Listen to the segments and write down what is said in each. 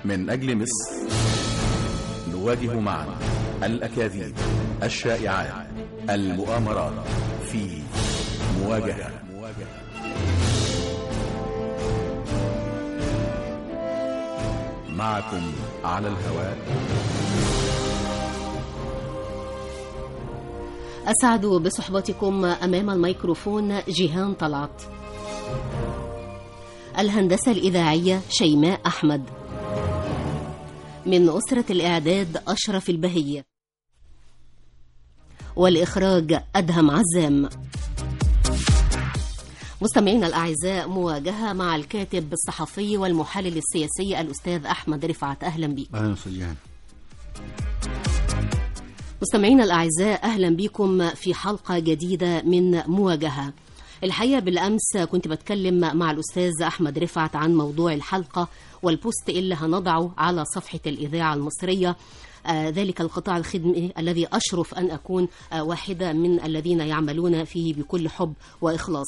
من أجل مصر نواجه معا الأكاذيب الشائعات المؤامرات في مواجهة معكم على الهواء أسعد بصحبتكم أمام الميكروفون جيهان طلعت الهندسة الإذاعية شيماء أحمد من أسرة الإعداد أشرف البهية والإخراج أدهم عزام مستمعينا الأعزاء مواجهة مع الكاتب الصحفي والمحلل السياسي الأستاذ أحمد رفعت أهلا بك اهلا استاذ جيهان مستمعينا الأعزاء أهلا بكم في حلقة جديدة من مواجهة الحقيقة بالأمس كنت بتكلم مع الأستاذ أحمد رفعت عن موضوع الحلقة والبوست اللي هنضعه على صفحة الإذاعة المصرية آه ذلك القطاع الخدمي الذي أشرف أن أكون آه واحدة من الذين يعملون فيه بكل حب وإخلاص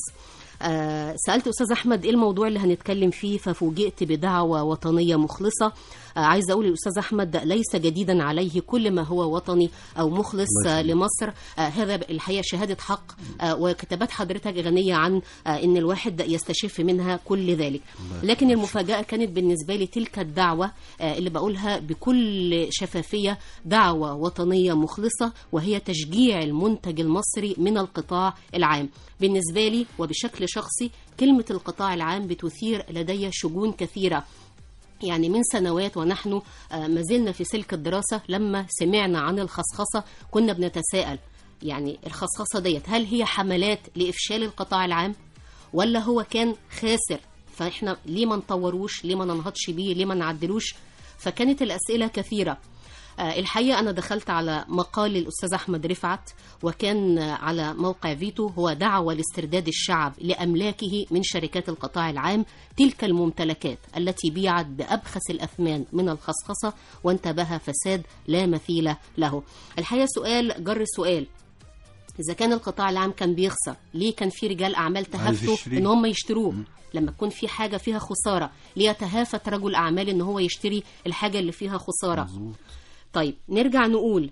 آه سألت أستاذ أحمد إيه الموضوع اللي هنتكلم فيه ففوجئت بدعوة وطنية مخلصة آه عايز أقول للأستاذ أحمد ليس جديدا عليه كل ما هو وطني أو مخلص آه لمصر آه هذا الحقيقة شهادة حق آه وكتابات حضرتك غنية عن آه إن الواحد يستشف منها كل ذلك لكن المفاجأة كانت بالنسبة لي تلك الدعوة آه اللي بقولها بكل شفافية دعوة وطنية مخلصة وهي تشجيع المنتج المصري من القطاع العام بالنسبة لي وبشكل شخصي كلمة القطاع العام بتثير لدي شجون كثيرة يعني من سنوات ونحن ما زلنا في سلك الدراسة لما سمعنا عن الخصخصة كنا بنتساءل يعني الخصخصة ديت هل هي حملات لإفشال القطاع العام ولا هو كان خاسر فإحنا ليه ما نطوروش ليه ما ننهضش بيه ليه ما نعدلوش فكانت الأسئلة كثيرة الحقيقة أنا دخلت على مقال الأستاذ أحمد رفعت وكان على موقع فيتو هو دعوة لاسترداد الشعب لأملاكه من شركات القطاع العام تلك الممتلكات التي بيعت بأبخس الأثمان من الخصخصة وانتبه فساد لا مثيل له الحقيقة سؤال جر سؤال إذا كان القطاع العام كان بيخسر ليه كان في رجال أعمال تهافتوا إن هم يشتروه لما تكون في حاجة فيها خسارة ليتهافت رجل أعمال إن هو يشتري الحاجة اللي فيها خسارة مزبوط. طيب نرجع نقول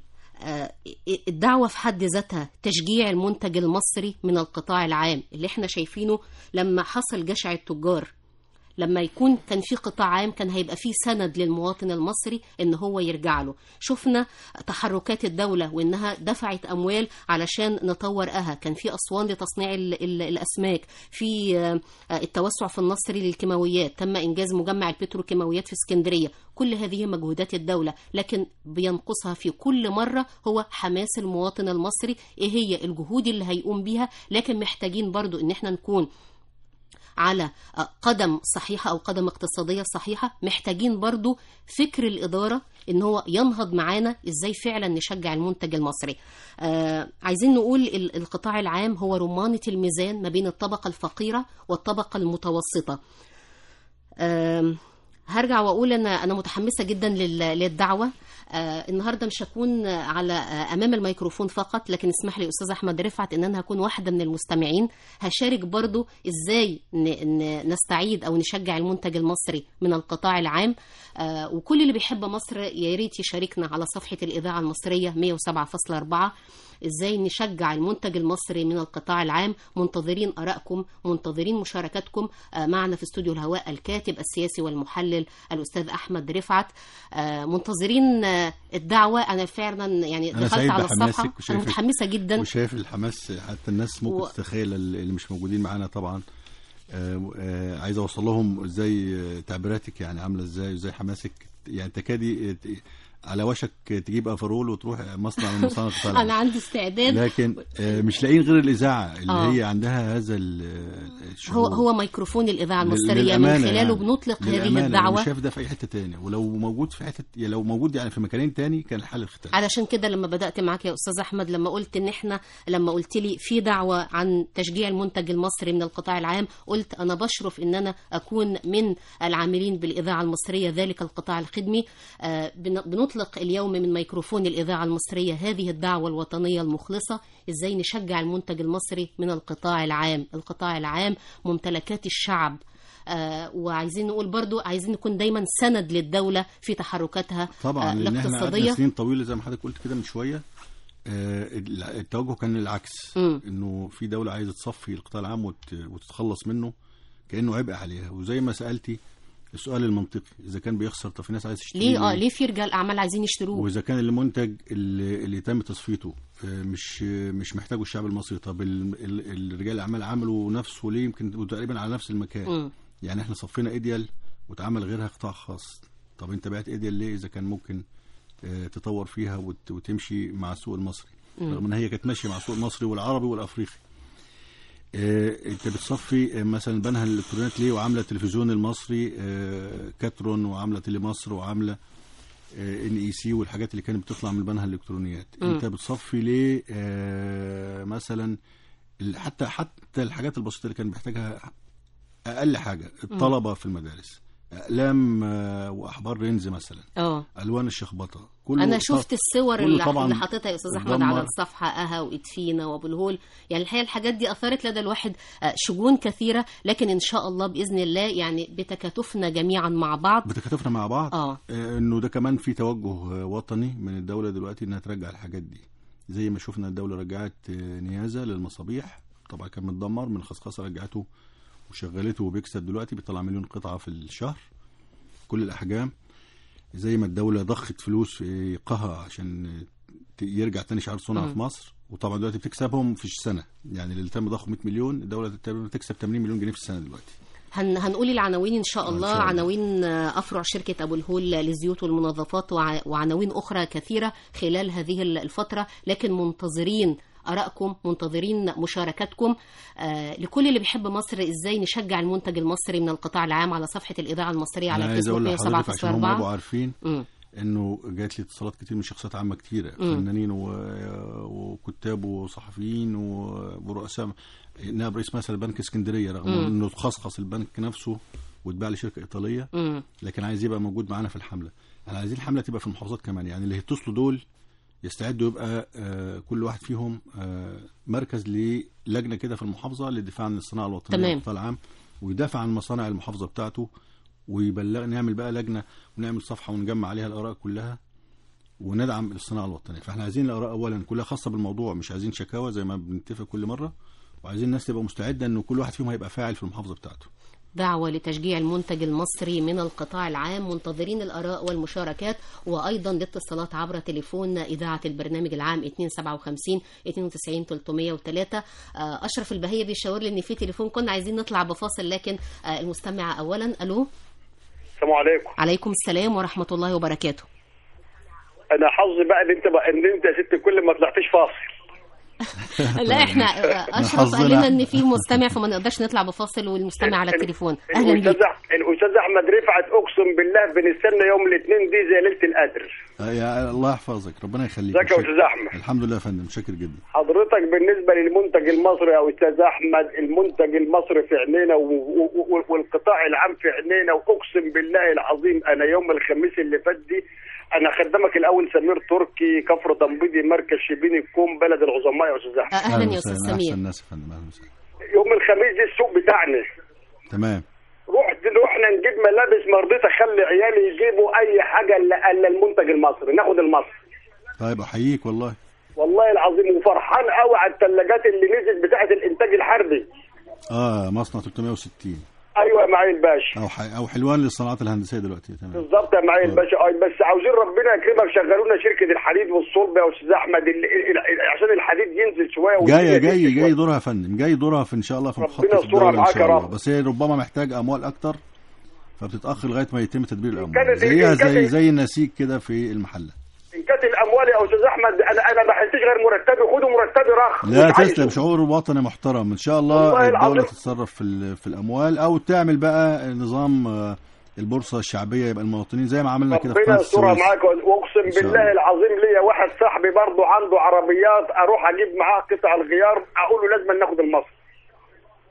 الدعوة في حد ذاتها تشجيع المنتج المصري من القطاع العام اللي احنا شايفينه لما حصل جشع التجار لما يكون كان في قطاع عام كان هيبقى في سند للمواطن المصري ان هو يرجع له شفنا تحركات الدولة وانها دفعت اموال علشان نطور اها كان في اسوان لتصنيع ال ال الاسماك في التوسع في النصر للكيماويات تم انجاز مجمع البتروكيماويات في اسكندرية كل هذه مجهودات الدولة لكن بينقصها في كل مرة هو حماس المواطن المصري ايه هي الجهود اللي هيقوم بيها لكن محتاجين برضو ان احنا نكون على قدم صحيحة أو قدم اقتصادية صحيحة محتاجين برضو فكر الإدارة إن هو ينهض معانا إزاي فعلا نشجع المنتج المصري آه عايزين نقول القطاع العام هو رمانة الميزان ما بين الطبقة الفقيرة والطبقة المتوسطة آه هرجع واقول انا انا متحمسه جدا للدعوه آه النهارده مش هكون على آه امام الميكروفون فقط لكن اسمح لي استاذ احمد رفعت ان انا هكون واحده من المستمعين هشارك برضو ازاي نستعيد او نشجع المنتج المصري من القطاع العام آه وكل اللي بيحب مصر يا ريت يشاركنا على صفحه الاذاعه المصريه 107.4 ازاي نشجع المنتج المصري من القطاع العام منتظرين ارائكم منتظرين مشاركاتكم معنا في استوديو الهواء الكاتب السياسي والمحلل الاستاذ احمد رفعت منتظرين الدعوه انا فعلا يعني أنا دخلت على الصفحه انا متحمسه جدا وشايف الحماس حتى الناس ممكن و... تتخيل اللي مش موجودين معانا طبعا آه آه عايز اوصل لهم ازاي تعبيراتك يعني عامله ازاي وازاي حماسك يعني تكادي على وشك تجيب افرول وتروح مصنع من مصانع القطاع انا عندي استعداد لكن مش لاقيين غير الاذاعه اللي أوه. هي عندها هذا هو هو ميكروفون الاذاعه المصريه من خلاله يعني. بنطلق هذه الدعوه مش شايف ده في اي حته تاني ولو موجود في حته لو موجود يعني في مكانين تاني كان الحل اختلف علشان كده لما بدات معاك يا استاذ احمد لما قلت ان احنا لما قلت لي في دعوه عن تشجيع المنتج المصري من القطاع العام قلت انا بشرف ان انا اكون من العاملين بالاذاعه المصريه ذلك القطاع الخدمي بنطلق اليوم من ميكروفون الإذاعة المصرية هذه الدعوة الوطنية المخلصة إزاي نشجع المنتج المصري من القطاع العام القطاع العام ممتلكات الشعب آه، وعايزين نقول برضو عايزين نكون دايما سند للدولة في تحركاتها طبعا آه، لان احنا قعدنا الاقتصادية سنين طويله زي ما حضرتك قلت كده من شويه آه، التوجه كان العكس مم. انه في دوله عايزه تصفي القطاع العام وت- وتتخلص منه كانه عبء عليها وزي ما سالتي السؤال المنطقي اذا كان بيخسر طب في ناس عايزه تشتري ليه اه ليه في رجال اعمال عايزين يشتروه واذا كان المنتج اللي, اللي تم تصفيته آه، مش آه، مش محتاجه الشعب المصري طب ال- ال- الرجال الاعمال عملوا نفسه ليه يمكن تقريبا على نفس المكان مم. يعني احنا صفينا ايديال واتعمل غيرها قطاع خاص طب انت بعت ايديال ليه اذا كان ممكن آه، تطور فيها وت- وتمشي مع السوق المصري رغم ان هي كانت ماشيه مع السوق المصري والعربي والافريقي آه، انت بتصفي آه، مثلا بنها الالكترونيات ليه وعامله التلفزيون المصري آه، كاترون وعامله تيلي مصر وعامله ان اي سي والحاجات اللي كانت بتطلع من بنها الالكترونيات مم. انت بتصفي ليه آه، مثلا ال- حتى حتى الحاجات البسيطه اللي كان بيحتاجها اقل حاجه الطلبه في المدارس اقلام آه، واحبار رينز مثلا اه الوان الشخبطه كله انا ط- شفت الصور كله اللي طبعاً اللي حاططها يا استاذ احمد اتدمر. على الصفحه اها وادفينا وابو الهول يعني الحقيقه الحاجات دي اثارت لدى الواحد آه، شجون كثيره لكن ان شاء الله باذن الله يعني بتكاتفنا جميعا مع بعض بتكاتفنا مع بعض اه آه، انه ده كمان في توجه آه، وطني من الدوله دلوقتي انها ترجع الحاجات دي زي ما شفنا الدوله رجعت آه، نيازه للمصابيح طبعا كان متدمر من الخصخصه رجعته وشغلته وبيكسب دلوقتي بيطلع مليون قطعه في الشهر كل الاحجام زي ما الدوله ضخت فلوس في قها عشان ت- يرجع تاني شعار صنع مم. في مصر وطبعا دلوقتي بتكسبهم في السنه يعني اللي تم ضخه 100 مليون الدوله تقريبا بتكسب 80 مليون جنيه في السنه دلوقتي هن هنقول العناوين ان شاء إن الله شاء الله. عناوين آه، افرع شركه ابو الهول للزيوت والمنظفات وع- وعناوين اخرى كثيره خلال هذه الفتره لكن منتظرين ارائكم منتظرين مشاركاتكم آه لكل اللي بيحب مصر ازاي نشجع المنتج المصري من القطاع العام على صفحه الاذاعه المصريه على انا عايز اقول فيسبوك لحضرتك عشان هم يبقوا 107.4 عارفين مم. انه جات لي اتصالات كتير من شخصيات عامه كتيره فنانين و- وكتاب وصحفيين و- ورؤساء نائب رئيس مثلا بنك اسكندريه رغم مم. انه تخصص البنك نفسه واتباع لشركه ايطاليه مم. لكن عايز يبقى موجود معانا في الحمله انا عايزين الحمله تبقى في المحافظات كمان يعني اللي هيتصلوا دول يستعدوا يبقى آه، كل واحد فيهم آه، مركز للجنه كده في المحافظه للدفاع عن الصناعه الوطنيه تمام. والقطاع العام ويدافع عن مصانع المحافظه بتاعته ويبلغ نعمل بقى لجنه ونعمل صفحه ونجمع عليها الاراء كلها وندعم الصناعه الوطنيه فاحنا عايزين الاراء اولا كلها خاصه بالموضوع مش عايزين شكاوى زي ما بنتفق كل مره وعايزين الناس تبقى مستعده انه كل واحد فيهم هيبقى فاعل في المحافظه بتاعته دعوة لتشجيع المنتج المصري من القطاع العام منتظرين الآراء والمشاركات وأيضا الاتصالات عبر تليفون إذاعة البرنامج العام 257 92 303 آه، أشرف البهية بيشاور لي إن في تليفون كنا عايزين نطلع بفاصل لكن آه، المستمع أولا ألو السلام عليكم عليكم السلام ورحمة الله وبركاته انا حظي بقى ان انت بقى ان انت يا ست كل ما طلعتش فاصل لا احنا آه، أشرف حظنا. قال لنا إن في مستمع فما نقدرش نطلع بفاصل والمستمع على التليفون أهلا الاستاذ بيك أح- الاستاذ احمد رفعت اقسم بالله بنستنى يوم الاثنين دي زي ليله القدر آه، يا الله يحفظك ربنا يخليك ازيك يا متشكر. استاذ احمد الحمد لله يا فندم شاكر جدا حضرتك بالنسبه للمنتج المصري يا استاذ احمد المنتج المصري في عينينا و- و- و- والقطاع العام في عينينا واقسم بالله العظيم انا يوم الخميس اللي فات دي انا خدمك الاول سمير تركي كفر تنبيضي مركز شبين الكوم بلد العظماء يا استاذ آه، احمد أهلا يا وسهلا، أستاذ احسن سمير ناس يا فندم اهلا وسهلا يوم الخميس دي السوق بتاعنا تمام رحت رحنا نجيب ملابس ما رضيت اخلي عيالي يجيبوا اي حاجه الا الا المنتج المصري ناخد المصري طيب احييك والله والله العظيم وفرحان قوي على الثلاجات اللي نزلت بتاعه الانتاج الحربي اه مصنع 360 ايوه يا معالي الباشا او ح... او حلوان للصناعات الهندسيه دلوقتي تمام بالظبط يا معالي الباشا اي بس عاوزين ربنا يكرمك شغلونا شركه الحديد والصلب يا استاذ احمد ال- ال- ال- عشان الحديد ينزل شويه جايه والدنيا جاي تمشي جاي شوية. دورها يا فندم جاي دورها في ان شاء الله في ربنا مخطط يسترها الدوله ان معاك يا شاء الله رب. بس هي ربما محتاج اموال اكتر فبتتاخر لغايه ما يتم تدبير الاموال كانت- زيها إن كانت- زي زي النسيج كده في المحله ان كانت الاموال يا استاذ احمد انا انا ما حلتش غير مرتبي خدوا مرتبي رخ لا مش عايزه. تسلم شعور وطني محترم ان شاء والله الله الدوله العظيم. تتصرف في ال- في الاموال او تعمل بقى نظام آه، البورصه الشعبيه يبقى المواطنين زي ما عملنا كده في ربنا قناه يسترها السويس معاك واقسم شاء بالله الله. العظيم ليا واحد صاحبي برضه عنده عربيات اروح اجيب معاه قطع الغيار اقول له لازم ناخد المصري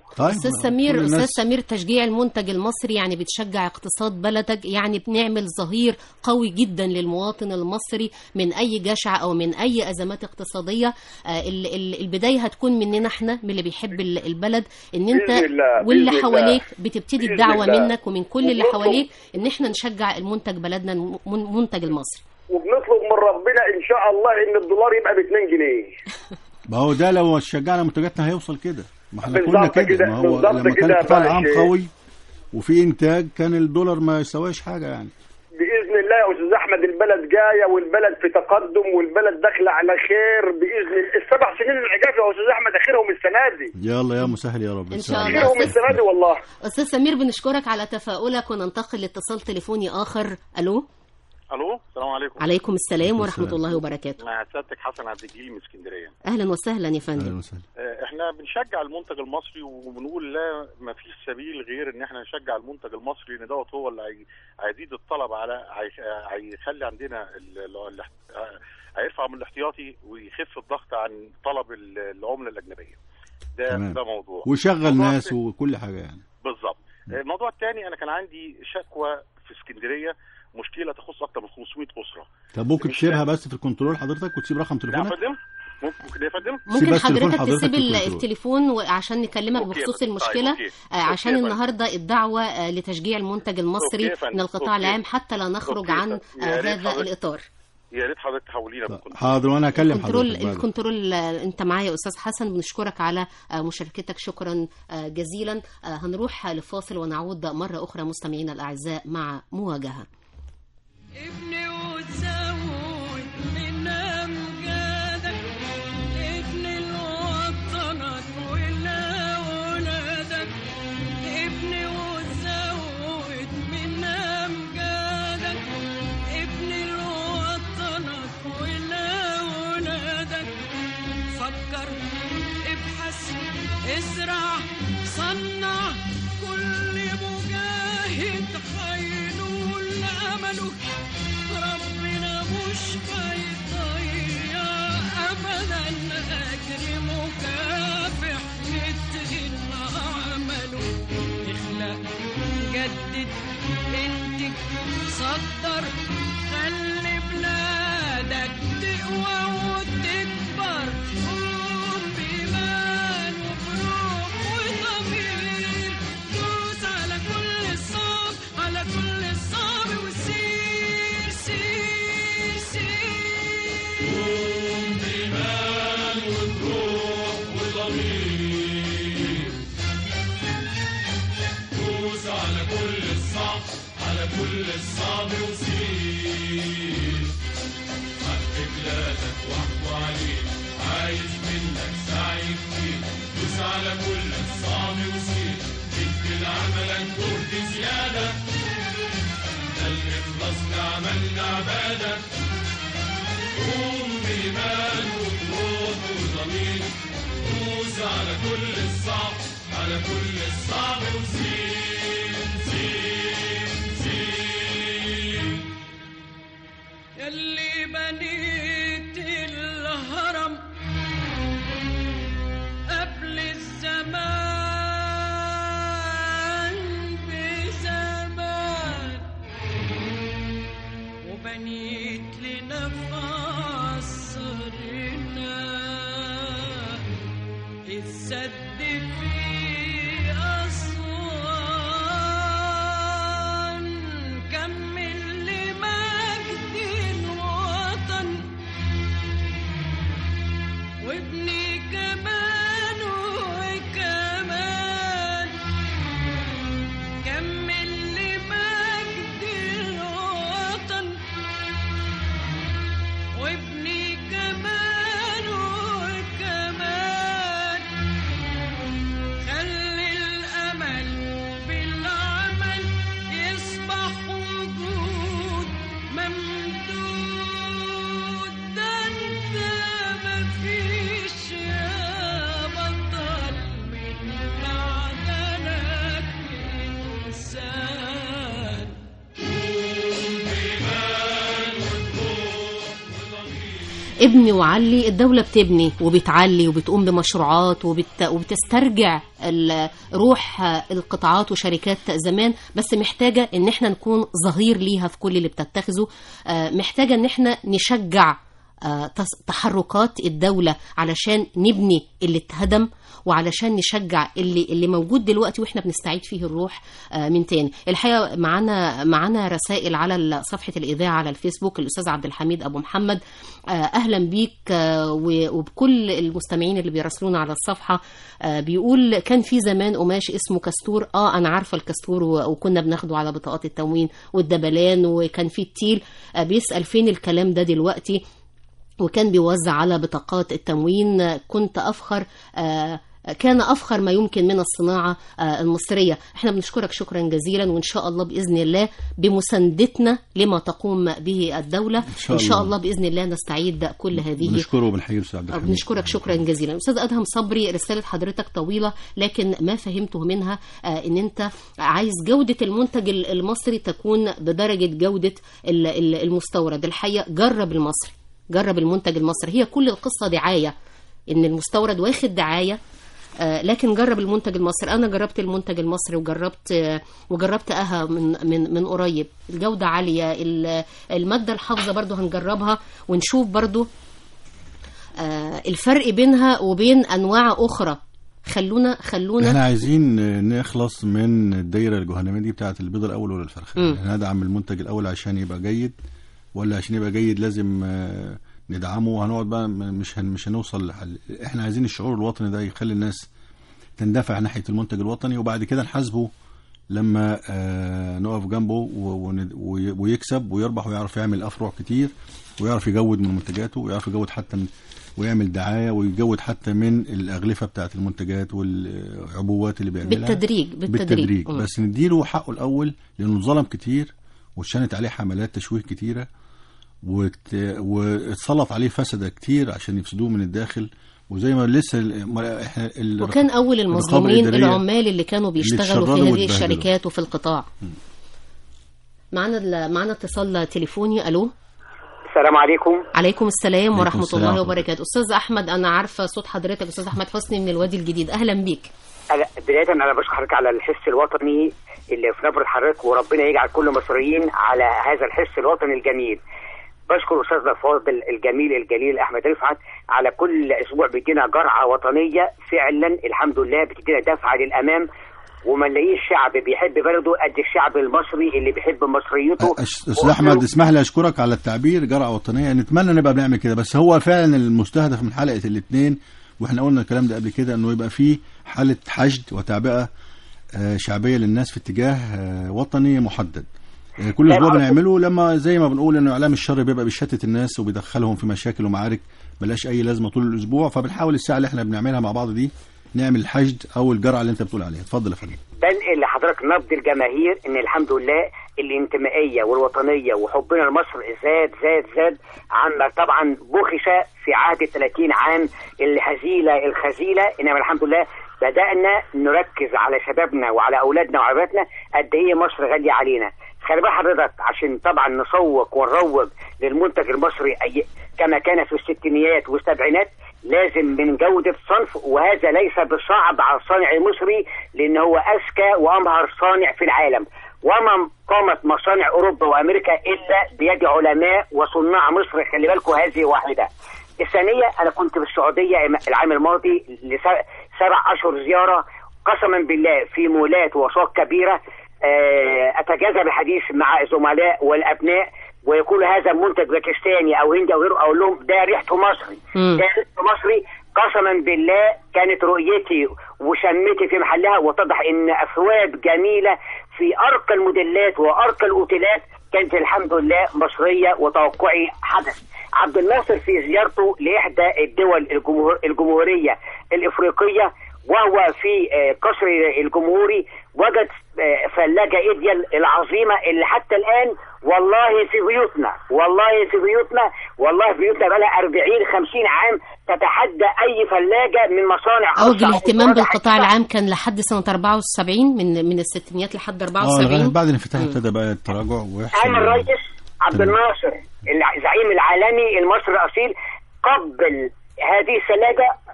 طيب استاذ كل سمير الناس- استاذ سمير تشجيع المنتج المصري يعني بتشجع اقتصاد بلدك يعني بنعمل ظهير قوي جدا للمواطن المصري من اي جشع او من اي ازمات اقتصاديه آه، ال- ال- البدايه هتكون مننا احنا من اللي بيحب ال- البلد ان انت بإذن الله، واللي بإذن حواليك الله. بتبتدي بإذن الدعوه الله. منك ومن كل اللي وبرضه- حواليك ان احنا نشجع المنتج بلدنا المنتج المصري وبنطلب من ربنا ان شاء الله ان الدولار يبقى ب 2 جنيه ما هو ده لو شجعنا منتجاتنا هيوصل كده ما احنا بالظبط كنا كده كده، ما هو بالظبط لما كان كده القطاع بقى العام شيء. قوي وفي انتاج كان الدولار ما يسواش حاجه يعني باذن الله يا استاذ احمد البلد جايه والبلد في تقدم والبلد داخله على خير باذن الله السبع سنين العجاف يا استاذ احمد اخرهم السنه دي يلا يا مسهل يا رب إن شاء الله. اخرهم السنه دي والله استاذ سمير بنشكرك على تفاؤلك وننتقل لاتصال تليفوني اخر الو الو السلام عليكم عليكم السلام ورحمه السلام. الله وبركاته مع سيادتك حسن عبد الجليل من اسكندريه اهلا وسهلا يا اهلا فندم وسهلا آه، احنا بنشجع المنتج المصري وبنقول لا ما فيش سبيل غير ان احنا نشجع المنتج المصري لان دوت هو اللي هي- هيزيد الطلب على هي- هيخلي عندنا ال- ال- ال- آه، هيرفع من الاحتياطي ويخف الضغط عن طلب ال- العمله الاجنبيه ده تمام. ده موضوع وشغل موضوع ناس تاني- وكل حاجه يعني بالظبط الموضوع الثاني انا كان عندي شكوى في اسكندريه مشكله تخص اكثر من 500 اسره طب ممكن مش تسيبها فاهم. بس في الكنترول حضرتك وتسيب رقم يا تليفونك فندم ممكن يا فندم ممكن بس تليفون حضرتك حضرتك تسيب في ال- الكنترول. التليفون وعشان نكلمك أوكي بخصوص طيب، المشكله أوكي. آه، عشان أوكي يا النهارده الدعوه آه، لتشجيع المنتج المصري أوكي يا فندم. من القطاع أوكي. العام حتى لا نخرج أوكي عن يا آه، فندم. يا ريت هذا حضرتك- الاطار يا ريت حضرتك تحولينا من كنت حاضر وانا هكلم الكنترول حضرتك بعد. الكنترول آه، انت معايا يا استاذ حسن بنشكرك على آه، مشاركتك شكرا آه، جزيلا آه، هنروح لفاصل ونعود مره اخرى مستمعينا الاعزاء مع مواجهه ابني وتزود من امجادك ابني لوطنك ولاولادك ابني وتزود من امجادك ابني لوطنك ولاولادك فكر ابحث ازرع صنع كل مجاهد حينول امله ربنا مش هيضيع ابدا اجر مكافح مثل عمله اخلق جدد انتج صدر خلي بلادك تقوى وتكبر قوم بإيمان وبروح وضمير دوس على كل الصعب على كل الصعب وسير سير سير قوم بإيمان وبروح وضمير دوس على كل الصعب على كل الصعب وسير حق بلادك واحكوا عليك عايز منك سعي كتير دوس على كل الصعب وسير ادي لعملك جهد زيادة ده الإخلاص لعملنا عبادة قوم بإيمان وبروح وضمير دوس على كل الصعب على كل الصعب وسير سير سير يلي بنيت الهرم قبل الزمان بزمان وبنيت لنا في عصرنا السد في أسوان كمل لمجد الوطن وابني كمان وكمان كمل لمجد الوطن وابني كمان وكمان خلي الأمل بالعمل يصبح وجود ممدود ده انت مفيش يا بطل من معدنك إنسان ابني وعلي الدولة بتبني وبتعلي وبتقوم بمشروعات وبت... وبتسترجع ال- روح آه، القطاعات وشركات زمان بس محتاجه ان احنا نكون ظهير ليها في كل اللي بتتخذه آه، محتاجه ان احنا نشجع آه، تص- تحركات الدولة علشان نبني اللي اتهدم وعلشان نشجع اللي اللي موجود دلوقتي واحنا بنستعيد فيه الروح آه، من تاني الحقيقه معانا معانا رسائل على ال- صفحه الاذاعه على الفيسبوك الاستاذ عبد الحميد ابو محمد آه، اهلا بيك آه، و- وبكل المستمعين اللي بيراسلونا على الصفحه آه، بيقول كان في زمان قماش اسمه كستور اه انا عارفه الكستور و- وكنا بناخده على بطاقات التموين والدبلان وكان في التيل آه، بيسال فين الكلام ده دلوقتي وكان بيوزع على بطاقات التموين كنت أفخر آه، كان أفخر ما يمكن من الصناعة آه، المصرية احنا بنشكرك شكرا جزيلا وإن شاء الله بإذن الله بمساندتنا لما تقوم به الدولة إن شاء شاء الله. الله بإذن الله نستعيد كل هذه بنشكره وبنحيي الاستاذ عبد الحميد بنشكرك شكرا جزيلا استاذ ادهم صبري رساله حضرتك طويله لكن ما فهمته منها آه، ان انت عايز جوده المنتج ال- المصري تكون بدرجه جوده ال- ال- المستورد الحقيقه جرب المصري جرب المنتج المصري هي كل القصه دعايه ان المستورد واخد دعايه آه، لكن جرب المنتج المصري انا جربت المنتج المصري وجربت آه، وجربت اها من من من قريب الجوده عاليه ال- الماده الحافظه برضو هنجربها ونشوف برضو آه، الفرق بينها وبين انواع اخرى خلونا خلونا احنا عايزين نخلص من الدايره الجهنميه دي بتاعه البيضه الاول ولا الفرخه مم. يعني ندعم المنتج الاول عشان يبقى جيد ولا عشان يبقى جيد لازم آه، ندعمه وهنقعد بقى م- مش هن مش هنوصل لحل احنا عايزين الشعور الوطني ده يخلي الناس تندفع ناحيه المنتج الوطني وبعد كده نحاسبه لما آه، نقف جنبه و- ون- وي- ويكسب ويربح ويعرف يعمل افرع كتير ويعرف يجود من منتجاته ويعرف يجود حتى من ويعمل دعايه ويجود حتى من الاغلفه بتاعه المنتجات والعبوات اللي بيعملها بالتدريج بالتدريج, بالتدريج مم. بس نديله حقه الاول لانه ظلم كتير واتشنت عليه حملات تشويه كتيره وت- واتسلط عليه فسده كتير عشان يفسدوه من الداخل وزي ما لسه ال- ما احنا ال- وكان اول الرقابة المظلومين الإدارية العمال اللي كانوا بيشتغلوا في اتشردوا هذه واتبهدلوا. الشركات وفي القطاع معنا ال- معنا اتصال تليفوني الو السلام عليكم عليكم السلام عليكم ورحمه السلام الله ورحمة وبركاته استاذ احمد انا عارفه صوت حضرتك استاذ احمد حسني من الوادي الجديد اهلا بيك أنا- بداية أنا بشكر حضرتك على الحس الوطني اللي في نبرة حضرتك وربنا يجعل كل المصريين على هذا الحس الوطني الجميل بشكر أستاذنا الفاضل الجميل الجليل أحمد رفعت على كل أسبوع بيدينا جرعة وطنية فعلا الحمد لله بتدينا دفعة للأمام وما نلاقيش شعب بيحب بلده قد الشعب المصري اللي بيحب مصريته أش- استاذ احمد اسمح لي اشكرك على التعبير جرعه وطنيه نتمنى نبقى بنعمل كده بس هو فعلا المستهدف من حلقه الاثنين واحنا قلنا الكلام ده قبل كده انه يبقى فيه حاله حشد وتعبئه آه، شعبيه للناس في اتجاه آه، وطني محدد آه، كل اسبوع بنعمله لما زي ما بنقول انه اعلام الشر بيبقى بيشتت الناس وبيدخلهم في مشاكل ومعارك ملهاش اي لازمه طول الاسبوع فبنحاول الساعه اللي احنا بنعملها مع بعض دي نعمل الحشد او الجرعه اللي انت بتقول عليها اتفضل يا فندم بنقل لحضرتك نبض الجماهير ان الحمد لله الانتمائيه والوطنيه وحبنا لمصر زاد زاد زاد عما طبعا بخش في عهد ال 30 عام الهزيله الخزيله انما الحمد لله بدانا نركز على شبابنا وعلى اولادنا وعلى بناتنا قد ايه مصر غاليه علينا خلي بال حضرتك عشان طبعا نسوق ونروج للمنتج المصري أي كما كان في الستينيات والسبعينات لازم من جودة صنف وهذا ليس بصعب على الصانع المصري لأن هو أذكى وأمهر صانع في العالم وما قامت مصانع أوروبا وأمريكا إلا بيد علماء وصناع مصر خلي بالكم هذه واحدة الثانية أنا كنت في السعودية العام الماضي لسبع أشهر زيارة قسما بالله في مولات وأسواق كبيرة آه، أتجاذب الحديث مع الزملاء والأبناء ويقول هذا منتج باكستاني أو هندي أو غيره أقول لهم ده ريحته مصري مم. ده ريحته مصري قسما بالله كانت رؤيتي وشمتي في محلها واتضح ان اثواب جميله في ارقى الموديلات وارقى الاوتيلات كانت الحمد لله مصريه وتوقعي حدث عبد الناصر في زيارته لاحدى الدول الجمهور الجمهوريه الافريقيه وهو في آه، قصر الجمهوري وجد آه، ثلاجه ايديال العظيمه اللي حتى الان والله في بيوتنا والله في بيوتنا والله في بيوتنا بقى لها 40 50 عام تتحدى اي ثلاجه من مصانع خاصة اوج أو الاهتمام مصانع بالقطاع حديثة. العام كان لحد سنه 74 من من الستينيات لحد اه لغايه 74 بعد الانفتاح مم. ابتدى بقى التراجع ويحصل قام الرئيس عبد تمام. الناصر الزعيم العالمي المصري الاصيل قبل هذه الثلاجه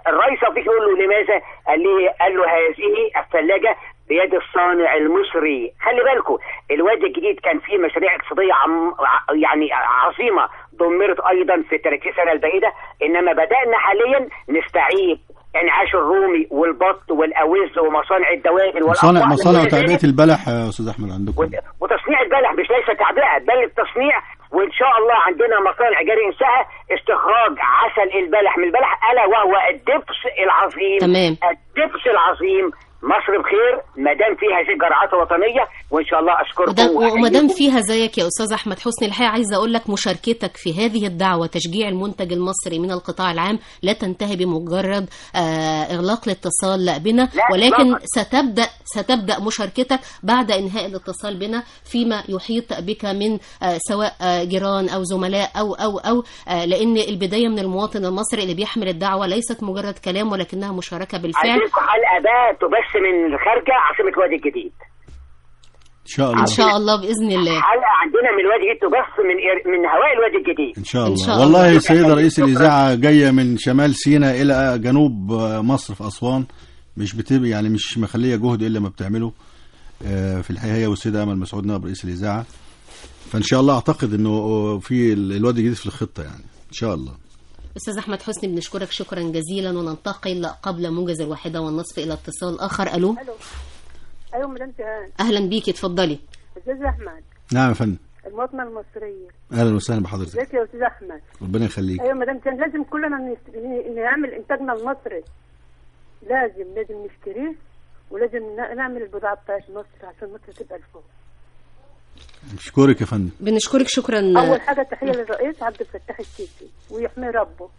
الرئيس رفيق يقول له لماذا؟ قال لي قال له هذه الثلاجه بيد الصانع المصري خلي بالكم الواد الجديد كان فيه مشاريع اقتصاديه عم ع- يعني عظيمه دمرت ايضا في ال 30 سنه البعيده انما بدانا حاليا نستعيد انعاش الرومي والبط والاوز ومصانع الدواجن مصانع والأفراح مصانع وكل ذلك. وتعبئه البلح يا استاذ احمد عندكم وت- وتصنيع البلح مش ليس تعبئه بل التصنيع وان شاء الله عندنا مصانع جاري انشائها استخراج عسل البلح من البلح الا وهو الدبس العظيم تمام. الدبس العظيم مصر بخير ما دام فيها هذه الجرعات الوطنيه وان شاء الله اشكركم وده- وما دام وأحييكم. فيها زيك يا استاذ احمد حسني الحقيقه عايزه اقول لك مشاركتك في هذه الدعوه تشجيع المنتج المصري من القطاع العام لا تنتهي بمجرد آه، اغلاق الاتصال بنا لا، ولكن إطلاقاً. ستبدا ستبدا مشاركتك بعد انهاء الاتصال بنا فيما يحيط بك من آه، سواء آه، جيران او زملاء او او او آه، لان البدايه من المواطن المصري اللي بيحمل الدعوه ليست مجرد كلام ولكنها مشاركه بالفعل عايزينكم حلقه بقى تبث من خارجه عاصمه الوادي الجديد ان شاء الله ان شاء الله باذن الله حلقه عندنا من الوادي الجديد تبث من من هواء الوادي الجديد ان شاء إن الله شاء والله الله. السيده رئيس الاذاعه جايه من شمال سيناء الى جنوب مصر في اسوان مش بتب يعني مش مخليه جهد الا ما بتعمله آه، في الحقيقه هي والسيده امل مسعود نائب رئيس الاذاعه فان شاء الله اعتقد انه في الوادي الجديد في الخطه يعني ان شاء الله استاذ احمد حسني بنشكرك شكرا جزيلا وننتقل قبل موجز الواحده والنصف الى اتصال اخر الو الو ايوه مدام جهان اهلا بيكي اتفضلي استاذ احمد نعم يا فندم المواطنه المصريه اهلا وسهلا بحضرتك ازيك يا استاذ احمد ربنا يخليك ايوه مدام جهان لازم كلنا نست- ن- نعمل انتاجنا المصري لازم لازم نشتريه ولازم ن- نعمل البضاعه بتاعت مصر عشان مصر تبقى لفوق اشكرك يا فندم بنشكرك شكرا اول حاجه تحيه للرئيس عبد الفتاح السيسي ويحمي ربه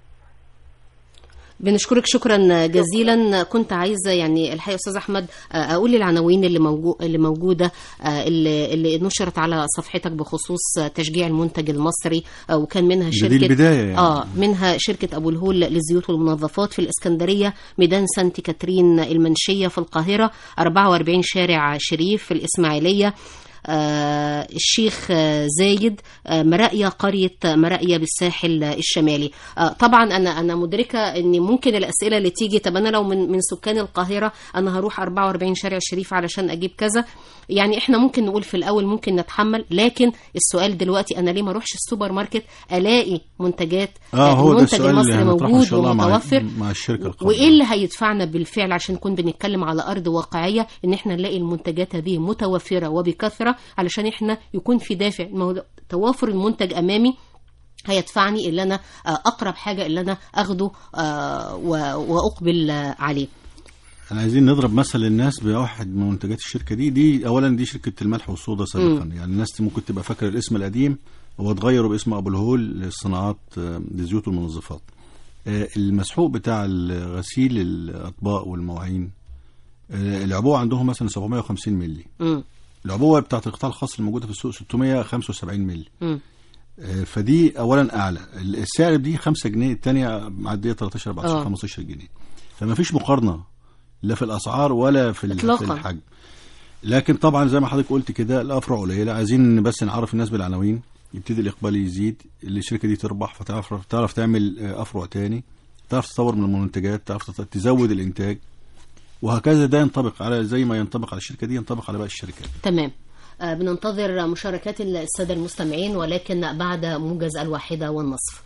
بنشكرك شكرا جزيلا كنت عايزه يعني الحقيقه استاذ احمد آه، اقول العناوين اللي موجو اللي موجوده آه، اللي, اللي نشرت على صفحتك بخصوص تشجيع المنتج المصري آه، وكان منها ده دي شركه البداية يعني. اه منها شركه ابو الهول للزيوت والمنظفات في الاسكندريه ميدان سانت كاترين المنشيه في القاهره 44 شارع شريف في الاسماعيليه آه، الشيخ آه، زايد آه، مراقية قرية مراقية بالساحل الشمالي آه، طبعا أنا أنا مدركة أن ممكن الأسئلة اللي تيجي طب أنا لو من من سكان القاهرة أنا هروح 44 شارع شريف علشان أجيب كذا يعني إحنا ممكن نقول في الأول ممكن نتحمل لكن السؤال دلوقتي أنا ليه ما أروحش السوبر ماركت ألاقي منتجات اه هو ده المنتج السؤال اللي المصري هنطرحه ان موجود شاء الله مع ومتوفر مع الشركه القابلة. وايه اللي هيدفعنا بالفعل عشان نكون بنتكلم على ارض واقعيه ان احنا نلاقي المنتجات هذه متوفره وبكثره علشان احنا يكون في دافع ما هو توافر المنتج امامي هيدفعني اللي انا آه، اقرب حاجه اللي انا اخده آه، و- واقبل آه، عليه احنا عايزين نضرب مثل للناس بواحد من منتجات الشركه دي دي اولا دي شركه الملح والصودا سابقا يعني الناس ممكن تبقى فاكره الاسم القديم هو اتغيروا باسم ابو الهول للصناعات آه، للزيوت والمنظفات آه، المسحوق بتاع غسيل الاطباق والمواعين آه، العبوه عندهم مثلا 750 مللي مم. العبوه بتاعت القطاع الخاص الموجوده في السوق 675 مللي مم. آه، فدي اولا اعلى السعر دي 5 جنيه الثانيه معديه 13 14 آه. 15 جنيه فما فيش مقارنه لا في الاسعار ولا في ال- إطلاقاً. في الحجم لكن طبعا زي ما حضرتك قلت كده الافرع قليله عايزين بس نعرف الناس بالعناوين يبتدي الاقبال يزيد الشركه دي تربح فتعرف تعرف تعمل آه، افرع تاني تعرف تطور من المنتجات تعرف تط- تزود الانتاج وهكذا ده ينطبق على زي ما ينطبق على الشركه دي ينطبق على باقي الشركات تمام آه، بننتظر مشاركات الساده المستمعين ولكن بعد موجز الواحده والنصف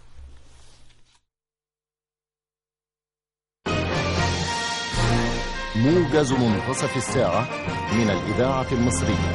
موجز منتصف الساعة من الإذاعة المصرية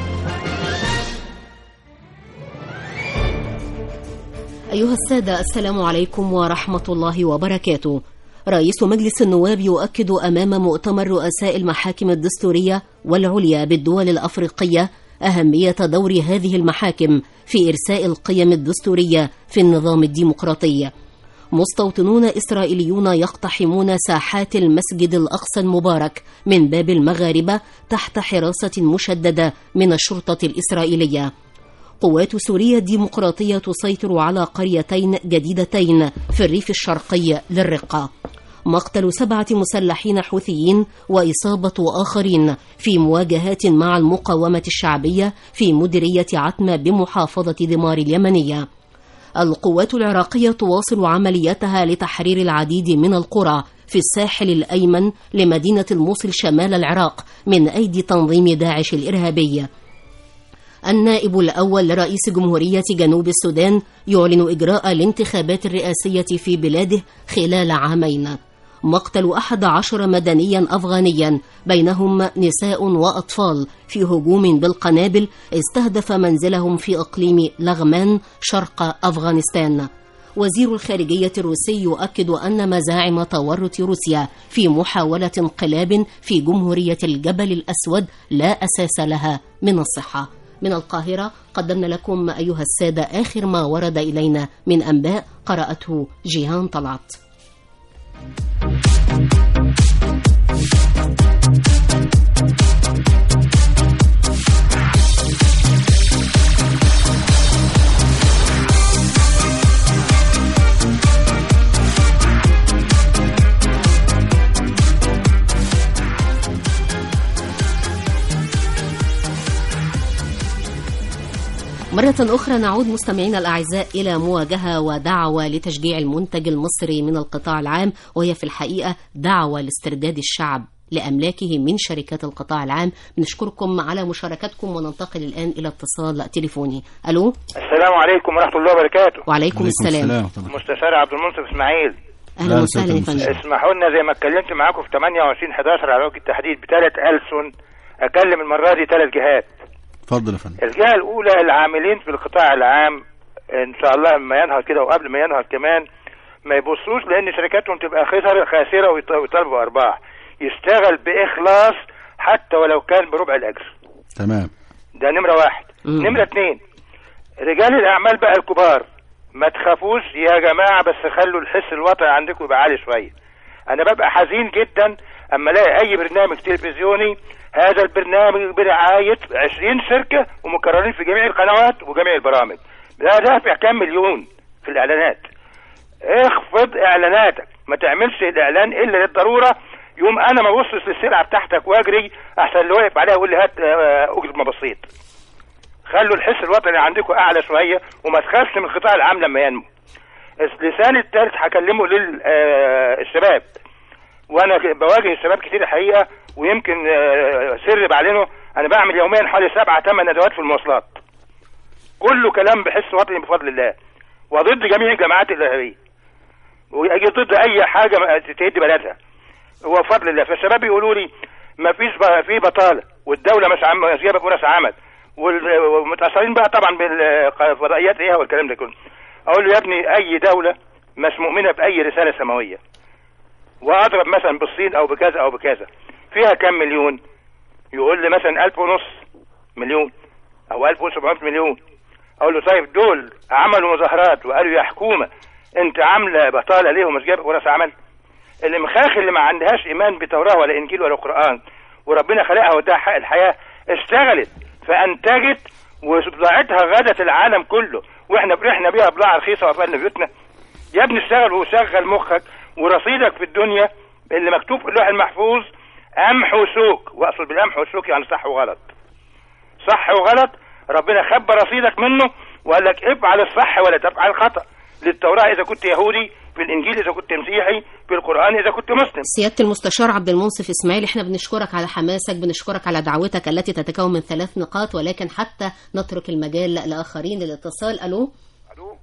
أيها السادة السلام عليكم ورحمة الله وبركاته رئيس مجلس النواب يؤكد أمام مؤتمر رؤساء المحاكم الدستورية والعليا بالدول الأفريقية أهمية دور هذه المحاكم في إرساء القيم الدستورية في النظام الديمقراطي مستوطنون إسرائيليون يقتحمون ساحات المسجد الأقصى المبارك من باب المغاربة تحت حراسة مشددة من الشرطة الإسرائيلية قوات سوريا الديمقراطية تسيطر على قريتين جديدتين في الريف الشرقي للرقة مقتل سبعة مسلحين حوثيين وإصابة آخرين في مواجهات مع المقاومة الشعبية في مديرية عتمة بمحافظة دمار اليمنية القوات العراقية تواصل عملياتها لتحرير العديد من القرى في الساحل الأيمن لمدينة الموصل شمال العراق من أيدي تنظيم داعش الإرهابي النائب الأول لرئيس جمهورية جنوب السودان يعلن إجراء الانتخابات الرئاسية في بلاده خلال عامين مقتل أحد عشر مدنيا أفغانيا بينهم نساء وأطفال في هجوم بالقنابل استهدف منزلهم في إقليم لغمان شرق أفغانستان وزير الخارجية الروسي يؤكد أن مزاعم تورط روسيا في محاولة انقلاب في جمهورية الجبل الأسود لا أساس لها من الصحة من القاهرة قدمنا لكم أيها السادة آخر ما ورد إلينا من أنباء قرأته جيهان طلعت مرة أخرى نعود مستمعينا الأعزاء إلى مواجهة ودعوة لتشجيع المنتج المصري من القطاع العام وهي في الحقيقة دعوة لاسترداد الشعب لأملاكه من شركات القطاع العام بنشكركم على مشاركتكم وننتقل الآن إلى اتصال تليفوني ألو السلام عليكم ورحمة الله وبركاته وعليكم السلام ورحمة الله. مستشار عبد المنصف اسماعيل أهلا أهلا وسهلا يا وسهلا. فندم اسمحوا لنا زي ما اتكلمت معاكم في 28 11 على وجه التحديد بثلاث ألسن اكلم المرة دي ثلاث جهات اتفضل يا فندم الجهة الأولى العاملين في القطاع العام إن شاء الله لما ينهض كده وقبل ما ينهض كمان ما يبصوش لأن شركاتهم تبقى خسر خاسرة ويط- ويطالبوا أرباح يشتغل بإخلاص حتى ولو كان بربع الأجر تمام ده نمرة واحد مم. نمرة اتنين رجال الأعمال بقى الكبار ما تخافوش يا جماعة بس خلوا الحس الوطني عندكم يبقى عالي شوية أنا ببقى حزين جدا أما ألاقي أي برنامج تلفزيوني هذا البرنامج برعاية 20 شركة ومكررين في جميع القنوات وجميع البرامج ده دافع كام مليون في الإعلانات اخفض إعلاناتك ما تعملش الإعلان إلا للضرورة يوم أنا ما ببصش للسلعة بتاعتك وأجري أحسن اللي واقف عليها يقول لي هات آه، أجر ما بسيط خلوا الحس الوطني عندكم اعلى شويه وما تخافش من القطاع العام لما ينمو اللسان الثالث هكلمه للشباب وانا ك- بواجه الشباب كتير الحقيقه ويمكن آه، سر بعلنه انا بعمل يوميا حوالي سبعة ثمان ندوات في المواصلات كله كلام بحس وطني بفضل الله وضد جميع الجماعات الارهابيه واجي ضد اي حاجه ما- تهد بلدها هو بفضل الله فالشباب يقولوا لي ما فيش بقى في بطاله والدوله مش عم مش جايبه فرص عمل وال- ومتاثرين بقى طبعا بالفضائيات ايه والكلام ده كله اقول له يا ابني اي دوله مش مؤمنه باي رساله سماويه واضرب مثلا بالصين او بكذا او بكذا فيها كام مليون يقول لي مثلا ألف ونص مليون او ألف وسبعمائة مليون اقول له طيب دول عملوا مظاهرات وقالوا يا حكومه انت عامله بطاله ليه ومش جايبه فرص عمل المخاخ اللي ما عندهاش ايمان بتوراه ولا انجيل ولا قران وربنا خلقها واداها حق الحياه اشتغلت فانتجت وبضاعتها غدت العالم كله واحنا فرحنا بيها بضاعه رخيصه وقفلنا بيوتنا يا ابني اشتغل وشغل مخك ورصيدك في الدنيا اللي مكتوب في اللوح المحفوظ قمح وسوق واقصد بالقمح والسوق يعني صح وغلط صح وغلط ربنا خبى رصيدك منه وقال لك افعل الصح ولا تفعل الخطا للتوراه اذا كنت يهودي في الانجيل اذا كنت مسيحي في القران اذا كنت مسلم سيادة المستشار عبد المنصف إسماعيل احنا بنشكرك على حماسك بنشكرك على دعوتك التي تتكون من ثلاث نقاط ولكن حتى نترك المجال لآخرين للاتصال ألو الو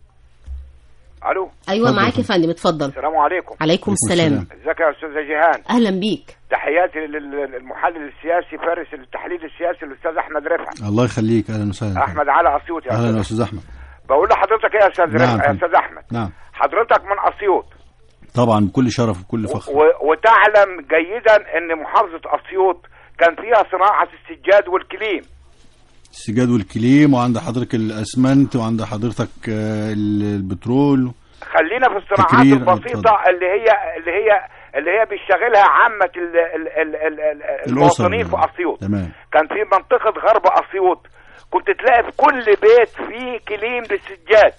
الو أيوة اتفضل. معاك يا فندم اتفضل السلام عليكم عليكم السلام ازيك يا استاذه جيهان أهلا بيك تحياتي للمحلل السياسي فارس التحليل السياسي الاستاذ احمد رفعت الله يخليك اهلا وسهلا احمد علي اسيوط يا اهلا يا استاذ استاذ احمد بقول لحضرتك ايه يا استاذ نعم. رفعت يا استاذ احمد نعم حضرتك من اسيوط طبعا بكل شرف وكل فخر و- وتعلم جيدا ان محافظه اسيوط كان فيها صناعه السجاد والكليم السجاد والكليم وعند حضرتك الاسمنت وعند حضرتك آه، ال- البترول خلينا في الصناعات تكرير، البسيطه اللي هي اللي هي اللي هي بيشتغلها عامه ال- ال- ال- ال- ال- الأسر المواطنين في اسيوط تمام كان في منطقه غرب اسيوط كنت تلاقي في كل بيت فيه كليم للسجاد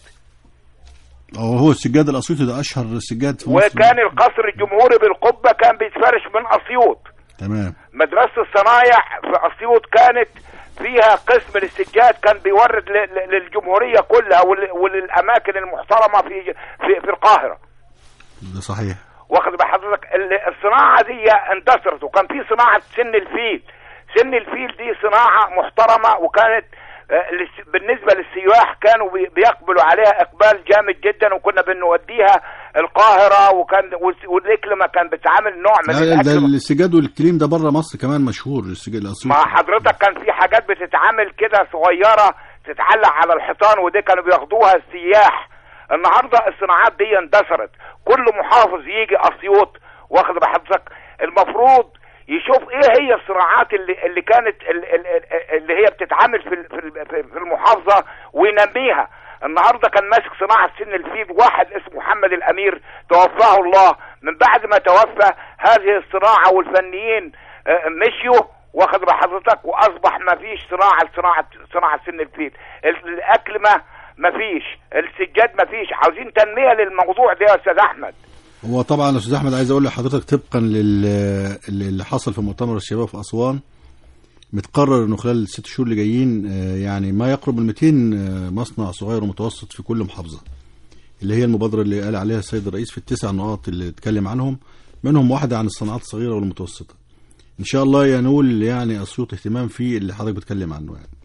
هو هو السجاد الاسيوطي ده اشهر سجاد في مصر وكان القصر الجمهوري بالقبه كان بيتفرش من اسيوط تمام مدرسه الصنايع في اسيوط كانت فيها قسم للسجاد كان بيورد ل- ل- للجمهوريه كلها ول- وللاماكن المحترمه في في, في القاهره ده صحيح واخد بال حضرتك ال- الصناعه دي اندثرت وكان في صناعه سن الفيل سن الفيل دي صناعه محترمه وكانت آه، للس- بالنسبه للسياح كانوا بي- بيقبلوا عليها اقبال جامد جدا وكنا بنوديها القاهره وكان والس- والاكلمه كان بتعامل نوع من لا لا، ده الاكل السجاد والكليم ده بره مصر كمان مشهور السجاد الاسيوطي مع حضرتك كان في حاجات بتتعمل كده صغيره تتعلق على الحيطان ودي كانوا بياخدوها السياح النهارده الصناعات دي اندثرت كل محافظ يجي اسيوط واخد بحضرتك المفروض يشوف ايه هي الصناعات اللي اللي كانت ال- ال- ال- اللي هي بتتعامل في ال- في ال- في المحافظه وينميها النهارده كان ماسك صناعه سن الفيل واحد اسمه محمد الامير توفاه الله من بعد ما توفى هذه الصناعه والفنيين آه، مشيوا واخد بحضرتك واصبح ما فيش صناعه صناعه صناعه سن الفيل ال- الاكلمه ما فيش السجاد ما فيش عاوزين تنميه للموضوع ده يا استاذ احمد هو طبعا يا استاذ احمد عايز اقول لحضرتك طبقا لل- اللي حصل في مؤتمر الشباب في اسوان متقرر انه خلال الست شهور اللي جايين آه، يعني ما يقرب من 200 آه، مصنع صغير ومتوسط في كل محافظه اللي هي المبادره اللي قال عليها السيد الرئيس في التسع نقاط اللي اتكلم عنهم منهم واحده عن الصناعات الصغيره والمتوسطه ان شاء الله ينول يعني اسيوط اهتمام في اللي حضرتك بتكلم عنه يعني